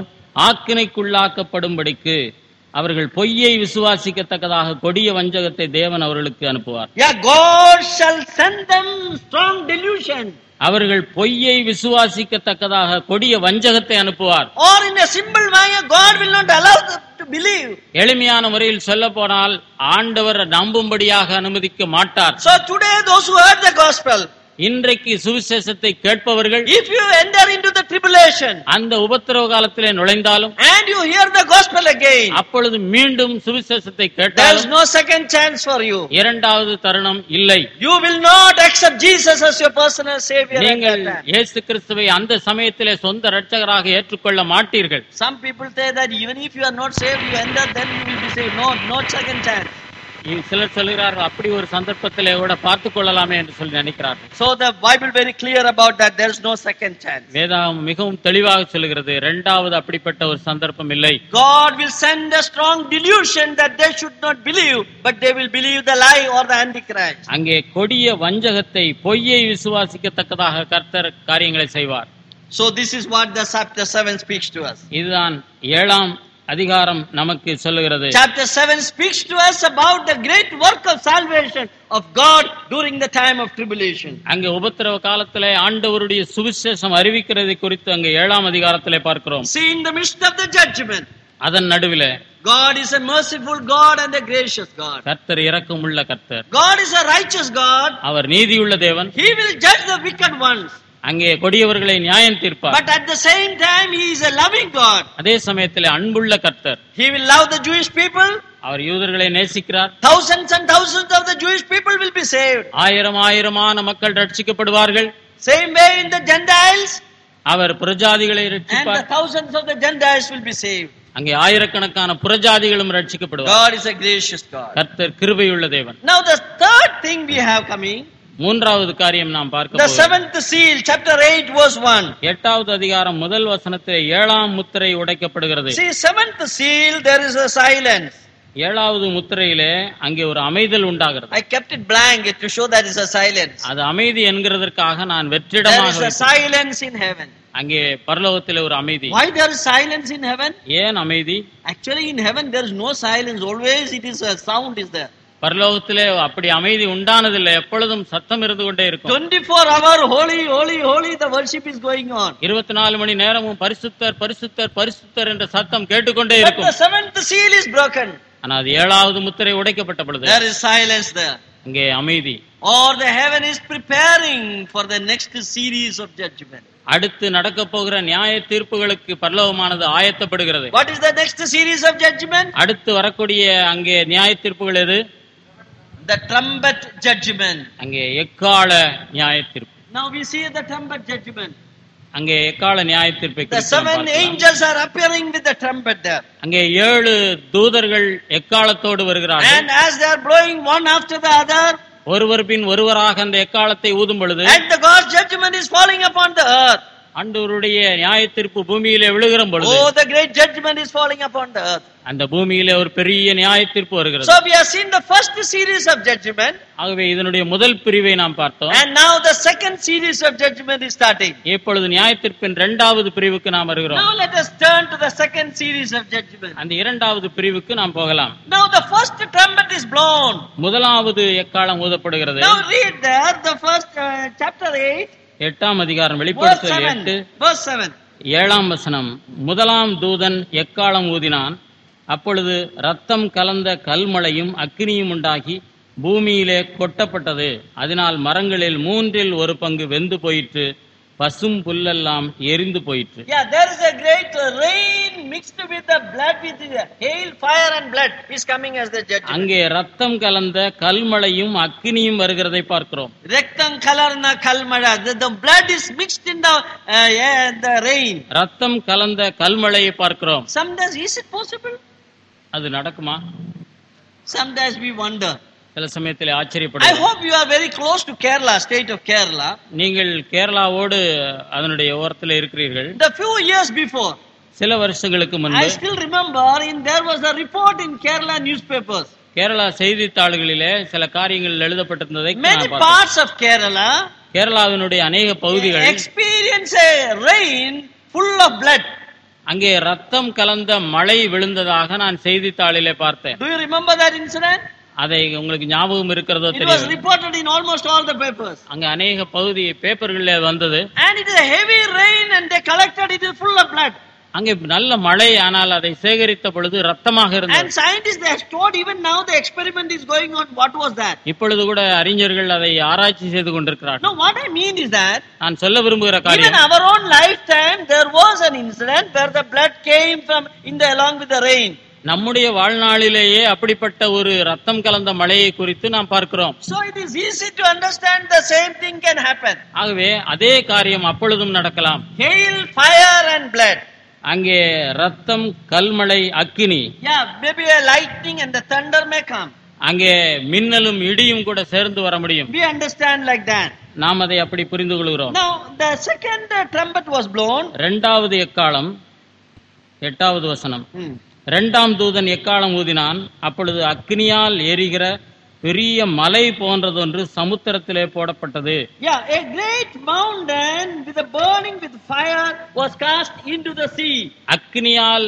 ஆக்கினைக்குள்ளாக்கப்படும்படிக்கு அவர்கள் பொய்யை விசுவாசிக்கத்தக்கதாக கொடிய வஞ்சகத்தை தேவன் அவர்களுக்கு அனுப்புவார் Yeah, God shall send them strong delusion. அவர்கள் பொய்யை விசுவாசிக்கத்தக்கதாக கொடிய வஞ்சகத்தை அனுப்புவார் Or in a simple way, God will not allow them to believe. எளிமையான முறையில் சொல்ல போனால் ஆண்டவர் நம்பும்படியாக அனுமதிக்க மாட்டார் So today, those who heard the gospel, இன்றைக்கு சுவிசேஷத்தை கேட்பவர்கள் if you enter into the tribulation அந்த உபத்திரவ காலத்திலே நுழைந்தாலும் and you hear the gospel again, அப்பொழுது மீண்டும் சுவிசேஷத்தை there is கேட்டாலும் no second chance for you. இரண்டாவது தருணம் இல்லை You will not accept Jesus as your personal savior. at நீங்கள் that time. இயேசு கிறிஸ்துவை அந்த சமயத்திலே சொந்த இரட்சகராக ஏற்றுக்கொள்ள மாட்டீர்கள் Some people say that even if you are not saved, you enter, then you will be saved. No, no second chance. இ- சிலர் சொல்கிறார்கள் அப்படி ஒரு சந்தர்ப்பத்திலே கூட பார்த்துக் கொள்ளலாமே என்று சொல்லி நினைக்கிறார்கள் So the Bible very clear about that. There is no second chance. வேதாகம் மிகவும் தெளிவாக சொல்கிறது இரண்டாவது அப்படிப்பட்ட ஒரு சந்தர்ப்பம் இல்லை God will send a strong delusion that they should not believe, but they will believe the lie or the antichrist. அங்கே கொடிய வஞ்சகத்தை பொய்யை விசுவாசிக்கத்தக்கதாக கர்த்தர் காரியங்களை செய்வார் So this is what the chapter 7 speaks to us. இதுதான் ஏழாம் அதிகாரம் நமக்கு சொல்லுகிறது Chapter 7 speaks to us about the great work of salvation of God during the time of tribulation. அங்கே உபத்திரவ காலத்திலே ஆண்டவருடைய சுவிசேஷம் அறிவிக்கிறதை குறித்து அங்கே ஏழாம் அதிகாரத்திலே பார்க்கிறோம் See, in the midst of the judgment, அதன் நடுவிலே God is a merciful God and a gracious God. கர்த்தர் இரக்கமுள்ள கர்த்தர் God is a righteous God. அவர் நீதியுள்ள தேவன் He will judge the wicked ones. அங்கே கொடியவர்களை நியாயம் தீர்ப்பார் But at the same time, He is a loving God. அதே சமயத்திலே அன்புள்ள கர்த்தர் He will love the Jewish people. அவர் யூதர்களை நேசிக்கிறார் Thousands and thousands of the Jewish people will be saved. ஆயிரம் ஆயிரமான மக்கள் ரட்சிக்கப்படுவார்கள் Same way in the Gentiles, our புறஜாதிகளை and the ரட்சிப்பார் thousands of the Gentiles will be saved. அங்கே ஆயிரக்கணக்கான புறஜாதிகளும் ரட்சிக்கப்படுவார் God is a gracious God. கர்த்தர் கிருபையுள்ள தேவன் Now, the third thing we have coming, மூன்றாவது காரியம் நாம் பார்க்க the போகிறோம். seventh seal, chapter 8, verse 1. எட்டாவது அதிகாரம் முதல் வசனத்திலே ஏழாம் முத்திரை உடைக்கப்படுகிறது See, seventh seal, there is a silence. ஏழாவது முத்திரையிலே அங்கே ஒரு அமைதல் உண்டாகிறது I kept it blank to show that is a silence. அது அமைதி என்கிறதற்காக நான் There வெற்றிடமாக is a வைத்தேன். silence in heaven. அங்கே பரலோகத்திலே ஒரு அமைதி Why there is silence in heaven? ஏன் அமைதி Actually, in heaven there is no silence. Always it is a sound is there. பரலோகத்திலே அப்படி அமைதி உண்டானதில்லை எப்பொழுதும் சத்தம் இருந்து கொண்டே இருக்கும் 24 hour holy, holy, holy, the worship is going on. இருபத்தி நாலு மணி நேரமும் பரிசுத்தர் பரிசுத்தர் பரிசுத்தர் என்ற சத்தம் கேட்டுக்கொண்டே But the இருக்கும் seventh seal is broken. ஆனா அது ஏழாவது முத்திரை உடைக்கப்பட்ட பொழுது There is silence there. அங்கே அமைதி Or the heaven is preparing for the next series of judgment. அடுத்து நடக்க போகிற நியாய தீர்ப்புகளுக்கு பரலோகமானது ஆயத்தப்படுகிறது What is the next series of judgment? அடுத்து வரக்கூடிய அங்கே நியாய தீர்ப்புகள் எது The trumpet judgment. அங்கே எக்கால நியாய தீர்ப்பு Now we see the trumpet judgment. அங்கே எக்கால நியாய தீர்ப்பை The குறித்து நாம் seven பார்க்கலாம். angels are appearing with the trumpet there. அங்கே ஏழு தூதர்கள் எக்காலத்தோடு வருகிறார்கள் And as they are blowing one after the other, ஒருவர் பின் ஒருவராக அந்த எக்காலத்தை ஊதும் பொழுது and the God's judgment is falling upon the earth. ஆண்டவருடைய நியாய தீர்ப்பு பூமியிலே விழுகிற பொழுது Oh, the great judgment is falling upon the earth. அந்த பூமியிலே ஒரு பெரிய நியாய தீர்ப்பு வருகிறது So we have seen the first series of judgment, ஆகவே இதனுடைய முதல் பிரிவை நாம் பார்த்தோம் and now the second series of judgment is starting. இப்பொழுது நியாய தீர்ப்பின் இரண்டாவது பிரிவுக்கு நாம் வருகிறோம் Now let us turn to the second series of judgment. அந்த இரண்டாவது பிரிவுக்கு நாம் போகலாம் Now the first trumpet is blown. முதலாவது எக்காலம் ஊதப்படுகிறது Now read there the first uh, chapter 8, எட்டாம் அதிகாரம் verse வெளிப்படுத்தல் எட்டு 7. Verse 7. ஏழாம் வசனம் முதலாம் தூதன் எக்காலம் ஊதினான் அப்பொழுது ரத்தம் கலந்த கல்மழையும் அக்கினியும் உண்டாகி பூமியிலே கொட்டப்பட்டது அதனால் மரங்களில் மூன்றில் ஒரு பங்கு வெந்து போயிற்று பசும் புல்லெல்லாம் எரிந்து போயிற்று Yeah, there is a great uh, rain mixed with the blood, with the hail, fire, and blood is coming as the judgment. அங்கே ரத்தம் கலந்த கல்மழையும் அக்கினியும் வருகிறதை பார்க்கிறோம் Rektam kalarna kalmada. The, the blood is mixed in the, uh, yeah, the rain. ரத்தம் கலந்த கல்மழையை பார்க்கிறோம் Sometimes, is it possible? அது நடக்குமா Sometimes we wonder. சில சமயத்தில் I ஆச்சரியப்படுகிறோம் hope you are very close to Kerala, state of Kerala. நீங்கள் கேரளாவோடு அதனுடைய ஓரத்தில் இருக்கிறீர்கள் The few years before, சில வருஷங்களுக்கு I முன்பு still remember in there was a report in Kerala newspapers. Kerala செய்தித்தாள்களிலே சில காரியங்கள் எழுதப்பட்டிருந்ததை Many நான் பார்த்தேன். parts of Kerala கேரளாவினுடைய அநேக பகுதிகள் experience a rain full of blood. அங்கே ரத்தம் கலந்த மழை விழுந்ததாக நான் செய்தித்தாளிலே பார்த்தேன் Do you remember that incident? அதை உங்களுக்கு ஞாபகம் இருக்கிறதோ It was தெரியல reported in almost all the papers. அங்க அநேக பகுதி பேப்பர்கள்ல வந்தது And it is a heavy rain and they collected it is full of blood. அங்கே நல்ல மழை ஆனால் அதை சேகரித்த பொழுது ரத்தமாக இருந்தது And scientists they have stored even now the experiment is going on. What was that? இப்பொழுது கூட அறிஞர்கள் அதை ஆராய்ச்சி செய்து கொண்டிருக்கிறார்கள் No, what I mean is that நான் சொல்ல விரும்புகிற even காரியம் our own lifetime there was an incident where the blood came from in the along with the rain. நம்முடைய வாழ்நாளிலேயே அப்படிப்பட்ட ஒரு ரத்தம் கலந்த மழையை குறித்து நாம் பார்க்கிறோம் So it is easy to understand the same thing can happen. ஆகவே அதே காரியம் அப்பொழுதும் நடக்கலாம் Hail, fire and blood. அங்கே ரத்தம் கல்மழை அக்கினி Yeah, maybe a lightning and the thunder may come. அங்கே மின்னலும் இடியும் கூட சேர்ந்து வர முடியும் We understand like that. நாம் அதை அப்படி புரிந்து கொள்கிறோம் Now the second uh, trumpet was blown. இரண்டாவது எக்காலம் எட்டாவது வசனம் Hmm. இரண்டாம் தூதன் எக்காலம் ஊதினான் அப்பொழுது அக்னியால் எரிகிற பெரிய மலை போன்றதொன்று சமுத்திரத்திலே போடப்பட்டது Yeah, a great mountain with a burning with fire was cast into the sea. அக்னியால்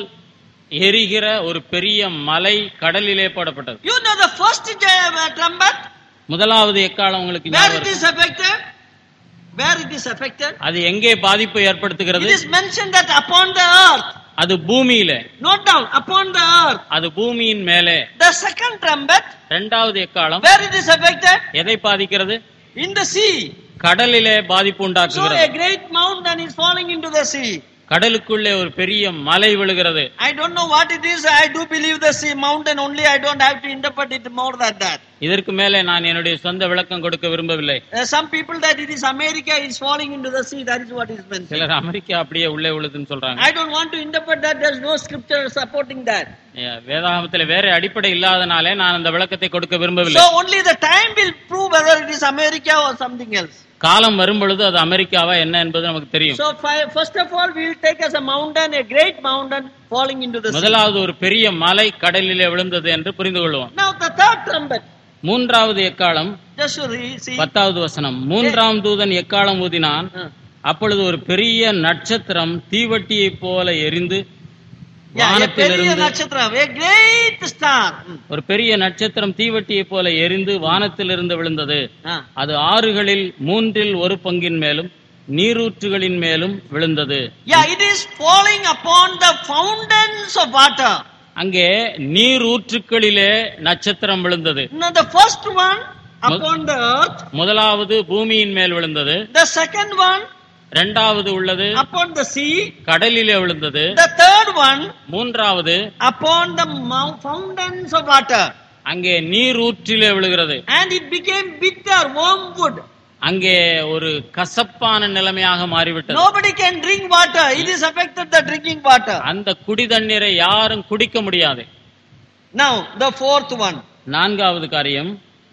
எரிகிற ஒரு பெரிய மலை கடலிலே போடப்பட்டது You know the first uh, trumpet, முதலாவது எக்காலம் உங்களுக்கு where ஞாபகம் it இருக்கு. is affected? Where it is affected? அது எங்கே பாதிப்பை It ஏற்படுத்துகிறது is mentioned that upon the earth. அது பூமியிலே Note down, upon the earth. அது பூமியின் மேலே The second trumpet, இரண்டாவது எக்காலம் where it is affected? எதை பாதிக்கிறது In the sea. கடலிலே பாதிப்பு So உண்டாக்குகிறது a great mountain is falling into the sea. கடலுக்குள்ளே ஒரு பெரிய மலை விழுகிறது I don't know what it is. I do believe the sea mountain only. I don't have to interpret it more than that. இதற்கு மேலே நான் என்னுடைய சொந்த விளக்கம் கொடுக்க விரும்பவில்லை Uh, some people that it is America is falling into the sea. That is what is mentioned. சிலர் America அப்படியே உள்ளே விழுதுன்னு சொல்றாங்க I don't want to interpret that. There's no scripture supporting that. ஏ, வேதாகமத்துல வேற அடிப்படை இல்லாதனாலே நான் அந்த விளக்கத்தை கொடுக்க விரும்பவில்லை So only the time will prove whether it is America or something else. காலம் வரும் பொழுது அது அமெரிக்காவா என்ன என்பது நமக்கு தெரியும் So fi- first of all, we will take as a mountain, a great mountain falling into the sea. முதலாவது ஒரு பெரிய மலை கடலிலே விழுந்தது என்று புரிந்து கொள்வோம் Now the third trumpet. மூன்றாவது எக்காலம் Just to re- see. பத்தாவது வசனம் மூன்றாம் தூதன் எக்காலம் ஊதினான் Uh, அப்பொழுது ஒரு பெரிய நட்சத்திரம் தீவட்டியைப் போல எரிந்து yeah, a வானத்திலிருந்து பெரிய நட்சத்திரம், a great star. Mm. ஒரு பெரிய நட்சத்திரம் தீவட்டியைப் போல எரிந்து வானத்திலிருந்து விழுந்தது Ah. அது ஆறுகளில் மூன்றில் ஒரு பங்கின் மேலும் நீரூற்றுகளின் மேலும் விழுந்தது Yeah, it is falling upon the fountains of water. அங்கே நீரூற்றுக்களிலே நட்சத்திரம் விழுந்தது Now the first one upon the earth, முதலாவது பூமியின் மேல் விழுந்தது the second one இரண்டாவது உள்ளது upon the sea, கடலிலே விழுந்தது the third one மூன்றாவது upon the mount, fountains of water. அங்கே நீரூற்றிலே விழுகிறது And it became bitter, wormwood. அங்கே ஒரு கசப்பான நிலைமையாக மாறிவிட்டது Nobody can drink water. It is affected the drinking water. அந்த குடி தண்ணீரை யாரும் குடிக்க முடியாது Now, the fourth one. நான்காவது காரியம்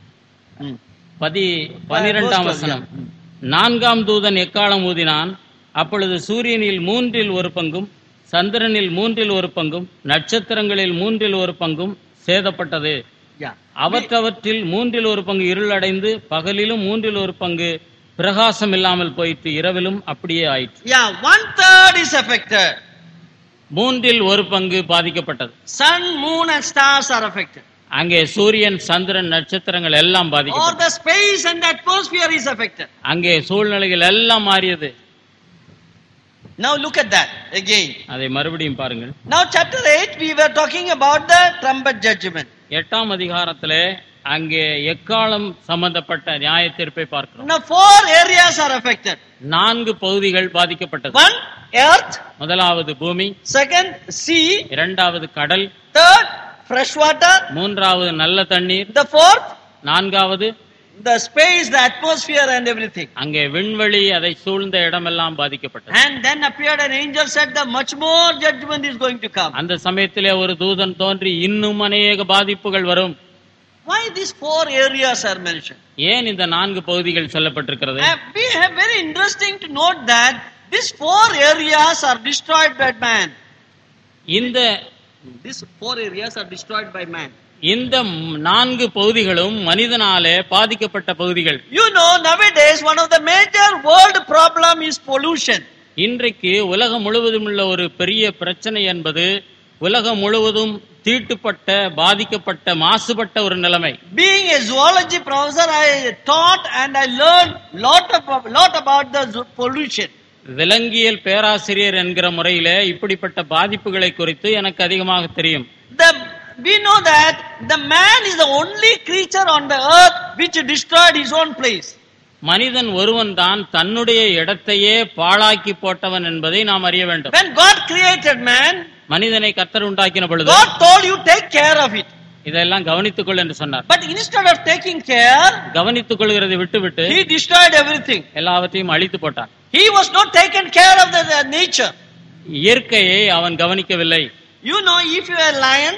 Hmm. பதி பனிரெண்டாம் verse வசனம் நான்காம் தூதன் எக்காலம் ஊதினான் அப்பொழுது சூரியனில் மூன்றில் ஒரு பங்கும் சந்திரனில் மூன்றில் ஒரு பங்கும் நட்சத்திரங்களில் மூன்றில் ஒரு பங்கும் சேதப்பட்டது Yeah. அவற்றவற்றில் மூன்றில் ஒரு பங்கு இருளடைந்து பகலிலும் மூன்றில் ஒரு பங்கு பிரகாசம் இல்லாமல் போயிற்று இரவிலும் அப்படியே ஆயிற்று Yeah, one third is affected. மூன்றில் ஒரு பங்கு பாதிக்கப்பட்டது Sun, moon, and stars are affected. அங்கே சூரியன் சந்திரன் நட்சத்திரங்கள் எல்லாம் Or பாதிக்கப்பட்டது the space and the atmosphere is affected. அங்கே சூழ்நிலைகள் எல்லாம் மாறியது Now look at that again. அதை மறுபடியும் பாருங்கள் Now, chapter 8, we were talking about the trumpet judgment. எட்டாம் அதிகாரத்திலே அங்கே எக்காலம் சம்பந்தப்பட்ட நியாய தீர்ப்பை பார்க்கிறோம் Now, four areas are affected. நான்கு பகுதிகள் பாதிக்கப்பட்டது One, earth. முதலாவது பூமி Second, sea. இரண்டாவது கடல் Third, fresh water. மூன்றாவது நல்ல தண்ணீர் The fourth, நான்காவது the space, the atmosphere, and everything. அங்கே விண்வெளி அதை சூழ்ந்த இடமெல்லாம் பாதிக்கப்பட்டது And then appeared an angel said that much more judgment is going to come. அந்த சமயத்திலே ஒரு தூதன் தோன்றி இன்னும் அநேக பாதிப்புகள் வரும் Why these four areas are mentioned? ஏன் இந்த நான்கு பகுதிகள் சொல்லப்பட்டிருக்கிறது Uh, we have very interesting to note that these four areas are destroyed by man. இந்த These four areas are destroyed by man. இந்த நான்கு பகுதிகளும் மனிதனாலே பாதிக்கப்பட்ட பகுதிகள் You know, nowadays one of the major world problem is pollution. இன்றைக்கு உலகம் முழுவதும் உள்ள ஒரு பெரிய பிரச்சனை என்பது உலகம் முழுவதும் தீட்டுப்பட்ட பாதிக்கப்பட்ட மாசுபட்ட ஒரு நிலைமை Being a zoology professor, I taught and I learned lot of lot about the zo- pollution. விலங்கியல் பேராசிரியர் என்கிற முறையிலே இப்படிப்பட்ட பாதிப்புகளை குறித்து எனக்கு அதிகமாக தெரியும் The, we know that the man is the only creature on the earth which destroyed his own place. மனிதன் ஒருவன் தான் தன்னுடைய இடத்தையே பாழாக்கி போட்டவன் என்பதை நாம் அறிய வேண்டும் When God created man, மனிதனை கத்தர் உண்டாக்கின பொழுது God told you take care of it. இதெல்லாம் கவனித்துக்கொள் என்று சொன்னார் But instead of taking care, கவனித்துக் கொள்கிறதை விட்டுவிட்டு he destroyed everything. எல்லாவற்றையும் அழித்து போட்டான் He was not taken care of the, the nature. இயற்கையை அவன் கவனிக்கவில்லை You know, if you are a lion,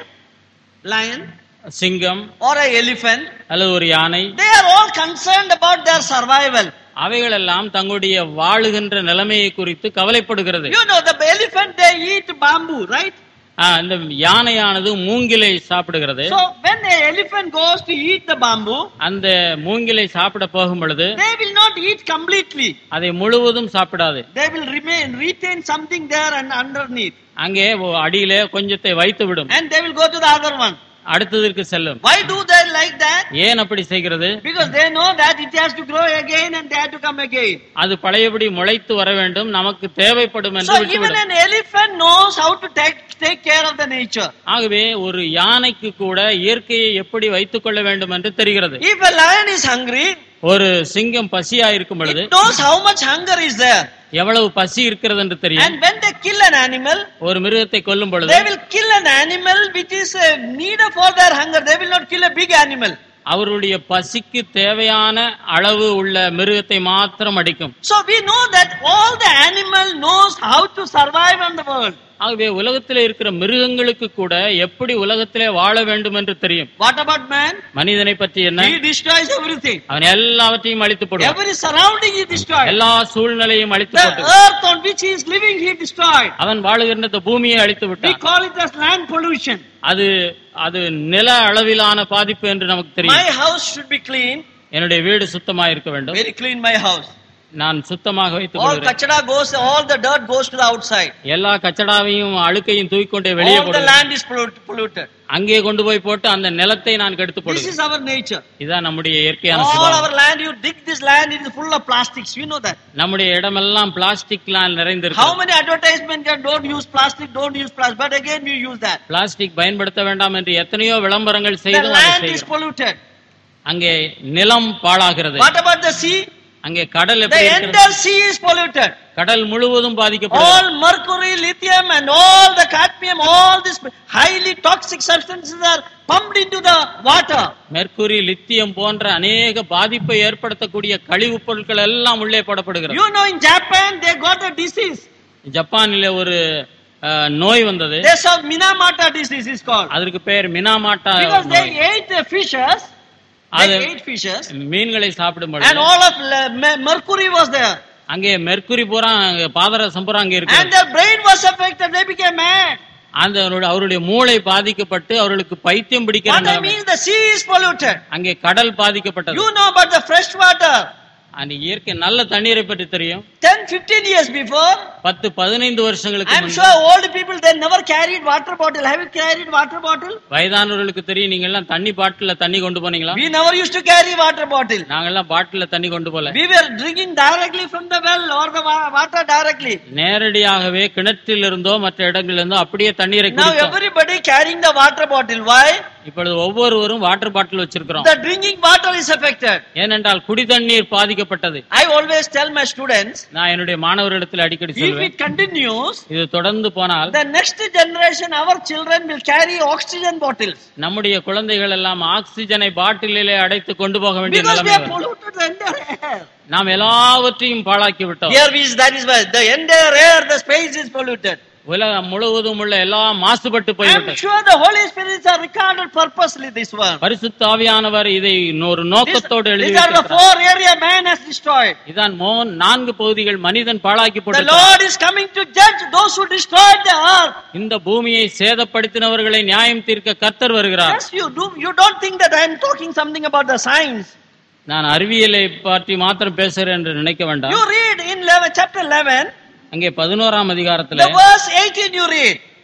lion சிங்கம் or a elephant, அல்லது ஒரு யானை they are all concerned about their survival. அவைகளெல்லாம் தங்களுடைய வாழுகின்ற நிலைமையை குறித்து கவலைப்படுகிறது You know, the elephant they eat bamboo, right? ஆ, இந்த யானையானது மூங்கிலை சாப்பிடுகிறது So when a elephant goes to eat the bamboo, அந்த மூங்கிலை சாப்பிட போகும் பொழுது they will not eat completely. அதை முழுவதும் சாப்பிடாது They will remain, retain something there and underneath. அங்கே ஒ- அடியிலே கொஞ்சத்தை வைத்து விடும் And they will go to the other one. அடுத்ததற்கு செல்லும் Why do they like that? ஏன் அப்படி செய்கிறது Because they know that it has to grow again and they have to come again. அது பழையபடி முளைத்து வர வேண்டும் நமக்கு தேவைப்படும் என்று So even விட்டுவிடும் an elephant knows how to take, take care of the nature. ஆகவே ஒரு யானைக்கு கூட இயற்கையை எப்படி வைத்துக் கொள்ள வேண்டும் என்று தெரிகிறது If a lion is hungry, ஒரு சிங்கம் பசியா இருக்கும் பொழுது it knows how much hunger is there. எவ்வளவு பசி இருக்கிறது என்று தெரியும் And when they kill an animal, ஒரு மிருகத்தை கொல்லும் பொழுது they will kill an animal which is uh, needed for their hunger. They will not kill a big animal. அவருடைய பசிக்கு தேவையான அளவு உள்ள மிருகத்தை மாத்திரம் அடிக்கும் So we know that all the animal knows how to survive on the world. ஆகவே உலகத்திலே இருக்கிற மிருகங்களுக்கு கூட எப்படி உலகத்திலே வாழ வேண்டும் என்று தெரியும் What about man? மனிதனை பற்றி என்ன He destroys everything. அவன் எல்லாவற்றையும் அழித்து போடுவான் Every surrounding he destroys. எல்லா சூழ்நிலையும் அழித்து The போட்டு earth on which he is living he destroyed. அவன் வாழுகின்ற இந்த பூமியை அழித்து We விட்டான் call it as land pollution. அது அது நில அளவிலான பாதிப்பு என்று நமக்கு My தெரியும் house should be clean. என்னுடைய வீடு சுத்தமா இருக்க வேண்டும் Very clean my house. நான் சுத்தமாக வைத்துக் All கொள்கிறேன் kachada goes, all the dirt goes to the outside. எல்லா கச்சடாவையும் அழுக்கையும் தூக்கிக்கொண்டே வெளியே All the போடுவேன் land is pollut- polluted. அங்கே கொண்டு போய் போட்டு அந்த நிலத்தை நான் கெடுத்து This போடுவேன் is our nature. இதான் நம்முடைய இயற்கையான All சுபாவம் our land, you dig this land, it is full of plastics. You know that. நம்முடைய இடமெல்லாம் பிளாஸ்டிக்லாம் How நிறைந்திருக்கு many advertisements can don't use plastic, don't use plastic, but again we use that. Plastic பயன்படுத்த வேண்டாம் என்று எத்தனையோ விளம்பரங்கள் The செய்தும் அதை land is செய்கிறோம். polluted. அங்கே நிலம் பாழாகிறது What about the sea? அங்கே கடல் The எப்படி இருக்கிறது entire sea is polluted. கடல் முழுவதும் பாதிக்கப்படுகிறது All mercury, lithium, and all the cadmium, all these highly toxic substances are pumped into the water. Mercury lithium போன்ற அநேக பாதிப்பை ஏற்படுத்தக்கூடிய கழிவுப் பொருட்கள் எல்லாம் உள்ளே போடப்படுகிறது You know, in Japan, they got a disease. ஜப்பானிலே ஒரு அஹ், நோய் வந்தது They saw Minamata disease is called. அதற்கு பெயர் மினாமாட்டா Because they நோய். ate the fishes, they அது- ate fishes, மீன்களை சாப்பிடும் and பொழுது all of le- me- mercury was there. அங்கே மெர்க்குரி பூரா அங்க பாதரசம் பூரா அங்கே And இருக்கு their brain was affected, they became mad. அந்த அவருடைய- அவருடைய மூளை பாதிக்கப்பட்டு அவர்களுக்கு பைத்தியம் பிடிக்கிற What I நிலைமை. mean, the sea is polluted. அங்கே கடல் பாதிக்கப்பட்டது You know about the fresh water. அந்த இயற்கை நல்ல தண்ணீரை பற்றி தெரியும் 10, 15 years before, பத்து பதினைந்து வருஷங்களுக்கு I'm முன்பு sure old people, they never carried water bottle. Have you carried water bottle? வயதானவர்களுக்கு தெரியும் நீங்க எல்லாம் தண்ணி பாட்டில தண்ணி கொண்டு போனீங்களா We never used to carry water bottle. நாங்கெல்லாம் பாட்டில தண்ணி கொண்டு போல We were drinking directly from the well or the wa- water directly. நேரடியாகவே கிணற்றில் இருந்தோ மற்ற இடங்களில் இருந்தோ அப்படியே தண்ணீரை Now குடித்தோம் everybody carrying the water bottle. Why? இப்பொழுது ஒவ்வொருவரும் வாட்டர் பாட்டில் வச்சிருக்கிறோம் The drinking water is affected. ஏனென்றால் குடி தண்ணீர் பாதிக்கப்பட்டது I always tell my students, நான் என்னுடைய மாணவர்களிடத்தில் அடிக்கடி if சொல்வேன் it continues, இது தொடர்ந்து போனால் the next generation, our children will carry oxygen bottles. நம்முடைய குழந்தைகள் எல்லாம் ஆக்சிஜனை பாட்டிலிலே அடைத்து கொண்டு போக வேண்டிய Because we நிலைமை have வரும். polluted the entire air. நாம் எல்லாவற்றையும் பாழாக்கி விட்டோம் Here is, that is why the entire air, the space is polluted. உலகம் முழுவதும் உள்ள எல்லாம் மாசுபட்டு I'm போய்விட்டது sure the Holy Spirits are recorded purposely this one. பரிசுத்த ஆவியானவர் இதை ஒரு These, நோக்கத்தோடு எழுதி these are the வைத்திருக்கிறார். four area man has destroyed. இதான் மோன் நான்கு பகுதிகள் மனிதன் பாழாக்கி The போட்டு Lord is coming to judge those who destroyed the earth. இந்த பூமியை சேதப்படுத்தினவர்களை நியாயம் தீர்க்க கர்த்தர் வருகிறார் Yes, you do. You don't think that I am talking something about the science. நான் அறிவியலை பற்றி மாத்திரம் பேசுகிறேன் என்று நினைக்க வேண்டாம் You read in 11, chapter 11, அங்கே பதினோராம் அதிகாரத்துல the verse 18 you read.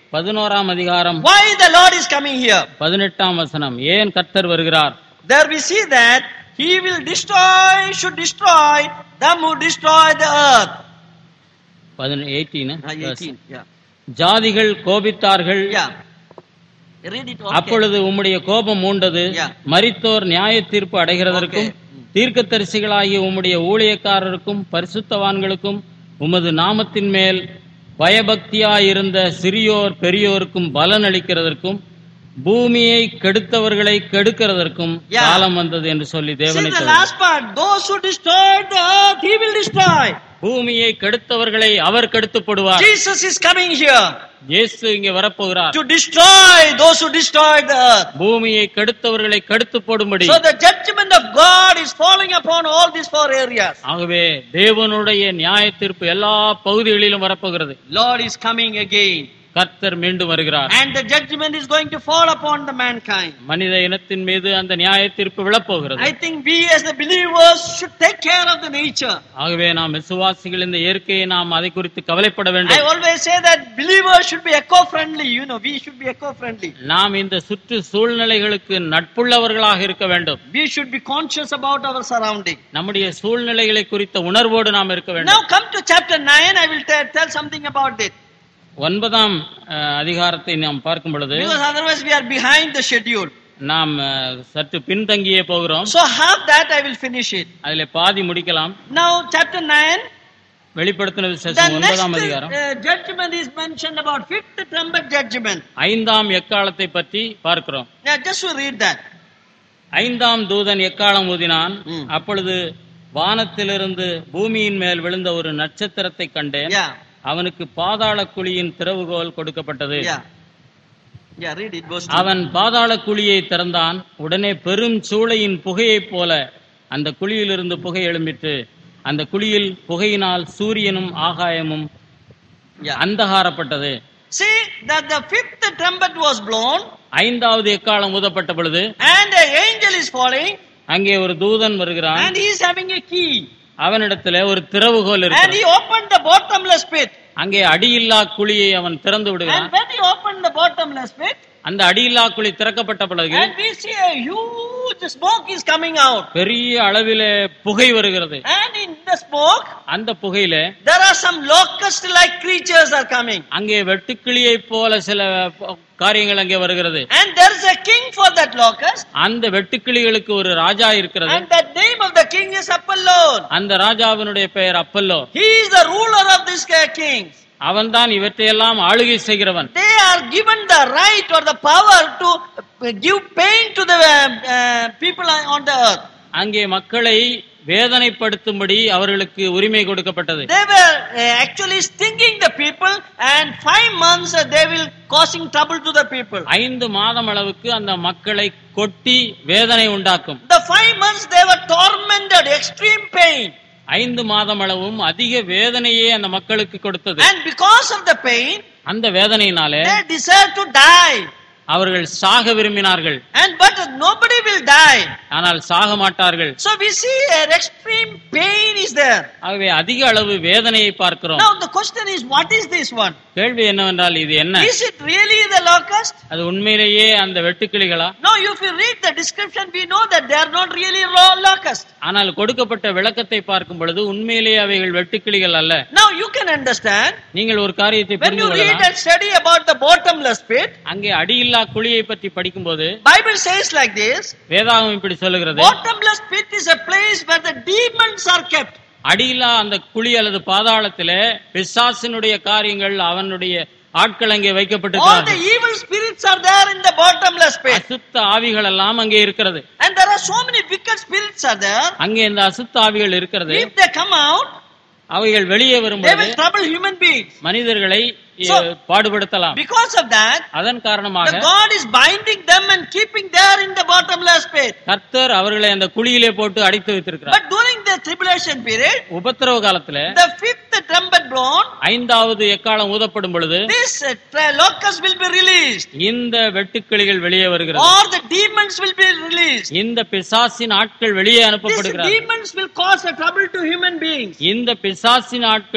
பதினோராம் அதிகாரம் Why the Lord is coming here? பதினெட்டாம் வசனம் ஏன் கர்த்தர் வருகிறார் There we see that He will destroy, should destroy them who destroy the earth. Eighteen Ah, 18, yeah. ஜாதிகள் கோபித்தார்கள் Yeah. Read it okay. அப்பொழுது உம்முடைய கோபம் மூண்டது Yeah. மரித்தோர் நியாய தீர்ப்பு அடைகிறதற்கும் Okay. தீர்க்கதரிசிகளாகிய உம்முடைய ஊழியக்காரருக்கும் பரிசுத்தவான்களுக்கும் உமது நாமத்தின் மேல் பயபக்தியாயிருந்த சிறியோர் பெரியோருக்கும் பலன் அளிக்கிறதற்கும் பூமியை கெடுத்தவர்களை கெடுக்கிறதற்கும் Yeah. காலம் வந்தது என்று சொல்லி See தேவனை the தவிர. last part. Those who destroyed the earth, He will destroy. பூமியை கெடுத்தவர்களை அவர் கெடுத்து போடுவார் Jesus is coming here இயேசு இங்கே வரப்போகிறார் to destroy those who destroyed the earth. பூமியை கெடுத்தவர்களை கெடுத்து போடும்படி So the judgment of God is falling upon all these four areas. ஆகவே தேவனுடைய நியாய தீர்ப்பு எல்லா பகுதிகளிலும் வரப்போகிறது Lord is coming again. கர்த்தர் மீண்டும் வருகிறார் And the judgment is going to fall upon the mankind. மனித இனத்தின் மீது அந்த நியாய தீர்ப்பு விழப்போகிறது I think we as the believers should take care of the nature. ஆகவே நாம் விசுவாசிகள் இந்த இயற்கையை நாம் அதை குறித்து கவலைப்பட I வேண்டும் always say that believers should be eco-friendly. You know, we should be eco-friendly. நாம் இந்த சுற்று சூழ்நிலைகளுக்கு நட்புள்ளவர்களாக இருக்க வேண்டும் We should be conscious about our surrounding. நம்முடைய சூழ்நிலைகளை குறித்த உணர்வோடு நாம் இருக்க வேண்டும் Now come to chapter 9. I will tell tell something about it. ஒன்பதாம் அஹ், அதிகாரத்தை நாம் பார்க்கும் பொழுது Because otherwise we are behind the schedule. நாம் அஹ், சற்று பின்தங்கியே போகிறோம் So half that I will finish it. அதிலே பாதி முடிக்கலாம் Now chapter 9. வெளிப்படுத்தின The விசேஷம் next ஒன்பதாம் அதிகாரம் uh, judgment is mentioned about fifth trumpet judgment. ஐந்தாம் எக்காலத்தை பற்றி பார்க்கிறோம் Now just to read that. ஐந்தாம் தூதன் எக்காலம் ஊதினான் ம். அப்பொழுது வானத்திலிருந்து பூமியின் மேல் விழுந்த ஒரு நட்சத்திரத்தை கண்டேன் Yeah. அவனுக்கு பாதாள குழியின் திறவுகோல் கொடுக்கப்பட்டது Yeah. Yeah, read it. Verse two. அவன் பாதாள குழியை திறந்தான் உடனே பெரும் சூளையின் புகையைப் போல அந்த குழியிலிருந்து புகை எழும்பிற்று அந்த குழியில் புகையினால் சூரியனும் ஆகாயமும் Yeah. அந்தகாரப்பட்டது See that the fifth trumpet was blown ஐந்தாவது எக்காலம் ஊதப்பட்ட பொழுது and an angel is falling அங்கே ஒரு தூதன் வருகிறான் and he is having a key. அவனிடத்துல ஒரு திறவுகோல் And இருக்கு he opened the bottomless pit. அங்கே அடியில்லா குழியை அவன் திறந்து விடுகிறான் And when he opened the bottomless pit, அந்த அடியில்லா குழி திறக்கப்பட்ட பிறகு and we see a huge smoke is coming out. பெரிய அளவிலே புகை வருகிறது And in the smoke, அந்த புகையில there are some locust-like creatures are coming. அங்கே வெட்டுக்கிளியை போல சில ப- காரியங்கள் அங்கே வருகிறது And there is a king for that locust. அந்த வெட்டுக்கிளிகளுக்கு ஒரு ராஜா இருக்கிறது And the name of the king is Apollon. அந்த ராஜாவினுடைய பெயர் Apollo He is the ruler of these uh, kings. அவன்தான் இவற்றையெல்லாம் ஆளுகை செய்கிறவன் They are given the right or the power to uh, give pain to the uh, uh, people on the earth. அங்கே மக்களை வேதனைப்படுத்தும்படி அவர்களுக்கு உரிமை கொடுக்கப்பட்டது They were uh, actually stinging the people, and five months uh, they will causing trouble to the people. ஐந்து மாதம் அளவுக்கு அந்த மக்களை கொட்டி வேதனை உண்டாக்கும் The five months they were tormented, extreme pain, ஐந்து மாதம் அளவும் அதிக வேதனையே அந்த மக்களுக்கு கொடுத்தது and because of the pain, அந்த வேதனையினாலே they deserve to die. அவர்கள் சாக விரும்பினார்கள் And but nobody will die. ஆனால் சாக மாட்டார்கள் So we see an extreme pain is there. ஆகவே அதிக அளவு வேதனையை பார்க்கிறோம் Now the question is, what is this one? கேள்வி என்னவென்றால் இது என்ன Is it really the locust? அது உண்மையிலேயே அந்த வெட்டுக்கிளிகளா No, if you read the description, we know that they are not really raw locust. ஆனால் கொடுக்கப்பட்ட விளக்கத்தை பார்க்கும் பொழுது உண்மையிலேயே அவைகள் வெட்டுக்கிளிகள் அல்ல Now you can understand நீங்கள் ஒரு காரியத்தை when புரிந்து you read கொள்ளலாம் and study about the bottomless pit. அங்கே அடியில்லா குழியை பற்றி படிக்கும்போது Bible says like this: வேதாகம் இப்படி சொல்லுகிறது bottomless pit is a place where the demons are kept. அடியில்லா அந்த குழி அல்லது பாதாளத்திலே பிசாசினுடைய காரியங்கள் அவனுடைய ஆட்கள் அங்கே All the வைக்கப்பட்டிருக்கிறார்கள் evil spirits are there in the bottomless pit, அசுத்த ஆவிகள் எல்லாம் அங்கே இருக்கிறது and there are so many wicked spirits are there. அங்கே இந்த அசுத்த ஆவிகள் இருக்கிறது If they come out, அவைகள் வெளியே they வரும்போது will trouble human beings. மனிதர்களை So- ah, பாடுபடுத்தலாம் Because of that, அதன் the காரணமாக God is binding them and keeping there in the bottomless pit. கர்த்தர் அவர்களை அந்த குழியிலே போட்டு அடைத்து வைத்திருக்கிறார் But during the tribulation period, உபத்திரவ காலத்துல the fifth trumpet blown, ஐந்தாவது எக்காலம் ஊதப்படும் பொழுது this uh, tra- locust will be released, இந்த வெட்டுக்கிளிகள் வெளியே வருகிறது or the demons will be released. இந்த பிசாசின் ஆட்கள் வெளியே These அனுப்பப்படுகிறார் demons will cause a trouble to human beings. இந்த பிசாசின் ஆட்கள்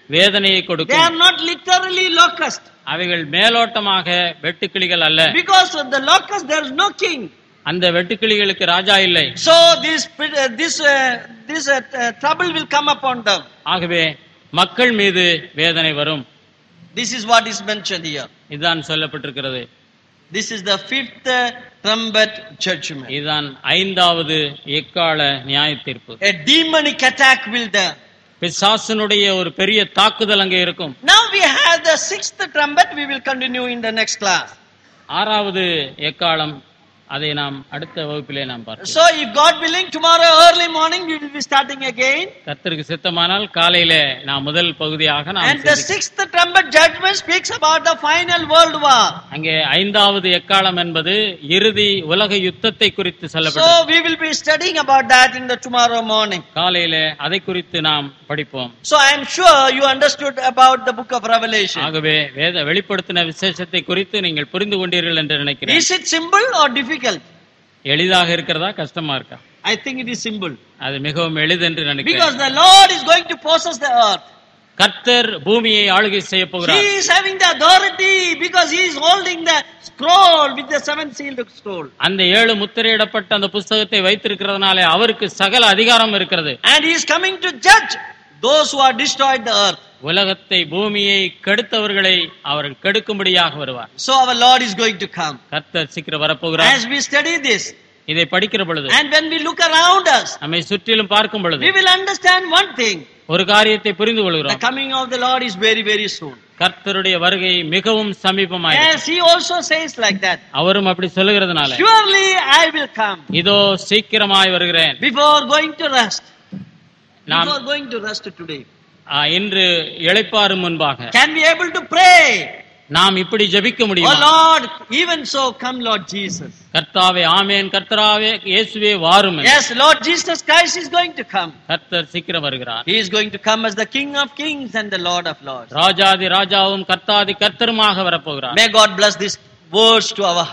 வேதனையை They கொடுக்கும் are not literally locust. அவைகள் மேலோட்டமாக வெட்டுக்கிளிகள் அல்ல Because of the locust, there is no king. அந்த வெட்டுக்கிளிகளுக்கு ராஜா இல்லை So this uh, this uh, this uh, uh, trouble will come upon them. ஆகவே மக்கள் மீது வேதனை வரும் This is what is mentioned here. இதுதான் சொல்லப்பட்டிருக்கிறது This is the fifth uh, trumpet judgment. இதுதான் ஐந்தாவது எக்கால நியாய தீர்ப்பு A demonic attack will there. பிசாசனுடைய ஒரு பெரிய தாக்குதல் அங்கே இருக்கும் Now we have the sixth trumpet. We will continue in the next class. ஆறாவது எக்காலம் அதை நாம் அடுத்த வகுப்பிலே நாம் பார்ப்போம் So if God willing, tomorrow early morning we will be starting again. கர்த்தருக்கு சித்தமானால் காலையிலே நாம் முதல் பகுதியாக நாம் And the சிந்திக்க- sixth trumpet judgment speaks about the final world war. அங்கே ஐந்தாவது எக்காலம் என்பது இறுதி உலக யுத்தத்தை குறித்து சொல்லப்பட்டது So we will be studying about that in the tomorrow morning. காலையிலே அதை குறித்து நாம் படிப்போம் So I am sure you understood about the book of Revelation. ஆகவே வேத வெளிப்படுத்தின விசேஷத்தை குறித்து நீங்கள் புரிந்து கொண்டீர்கள் என்று நினைக்கிறேன் Is it simple or difficult? எளிதாக இருக்கிறதா கஷ்டமா இருக்கா I think it is simple. அது மிகவும் எளிது என்று Because நினைக்கிறேன் the Lord is going to possess the earth. கர்த்தர் பூமியை ஆளுகை செய்ய போகிறார் He is having the authority because he is holding the scroll with the seven sealed scroll. அந்த ஏழு முத்திரையிடப்பட்ட அந்த புஸ்தகத்தை வைத்திருக்கிறதுனாலே அவருக்கு சகல அதிகாரம் இருக்கிறது And he is coming to judge those who are destroyed the earth. உலகத்தை பூமியை கெடுத்தவர்களை அவர் கெடுக்கும்படியாக வருவார் So our Lord is going to come. கர்த்தர் சீக்கிரம் வரப்போகிறார் As we study this, இதை படிக்கிற பொழுது and when we look around us, நம்மை சுற்றிலும் பார்க்கும் பொழுது we will understand one thing. ஒரு காரியத்தை புரிந்து The கொள்கிறோம் coming of the Lord is very, very soon. கர்த்தருடைய வருகை மிகவும் சமீபமாய் Yes, he also says like that. அவரும் அப்படி சொல்லுகிறதுனால Surely I will come இதோ சீக்கிரமாய் வருகிறேன் before going to rest. நாம் Before going to rest today. ஆ, இன்று இளைப்பாறும் முன்பாக Can we able to pray? நாம் இப்படி ஜெபிக்க Oh முடியுமா Lord, even so, come Lord Jesus. கர்த்தாவே ஆமேன் கர்த்தராவே இயேசுவே வாரும் Yes, Lord Jesus Christ is going to come. கர்த்தர் சீக்கிரம் வருகிறார் He is going to come as the King of Kings and the Lord of Lords. ராஜாதி ராஜாவும் கர்த்தாதி கர்த்தருமாக வரப்போகிறார் May God bless these words to our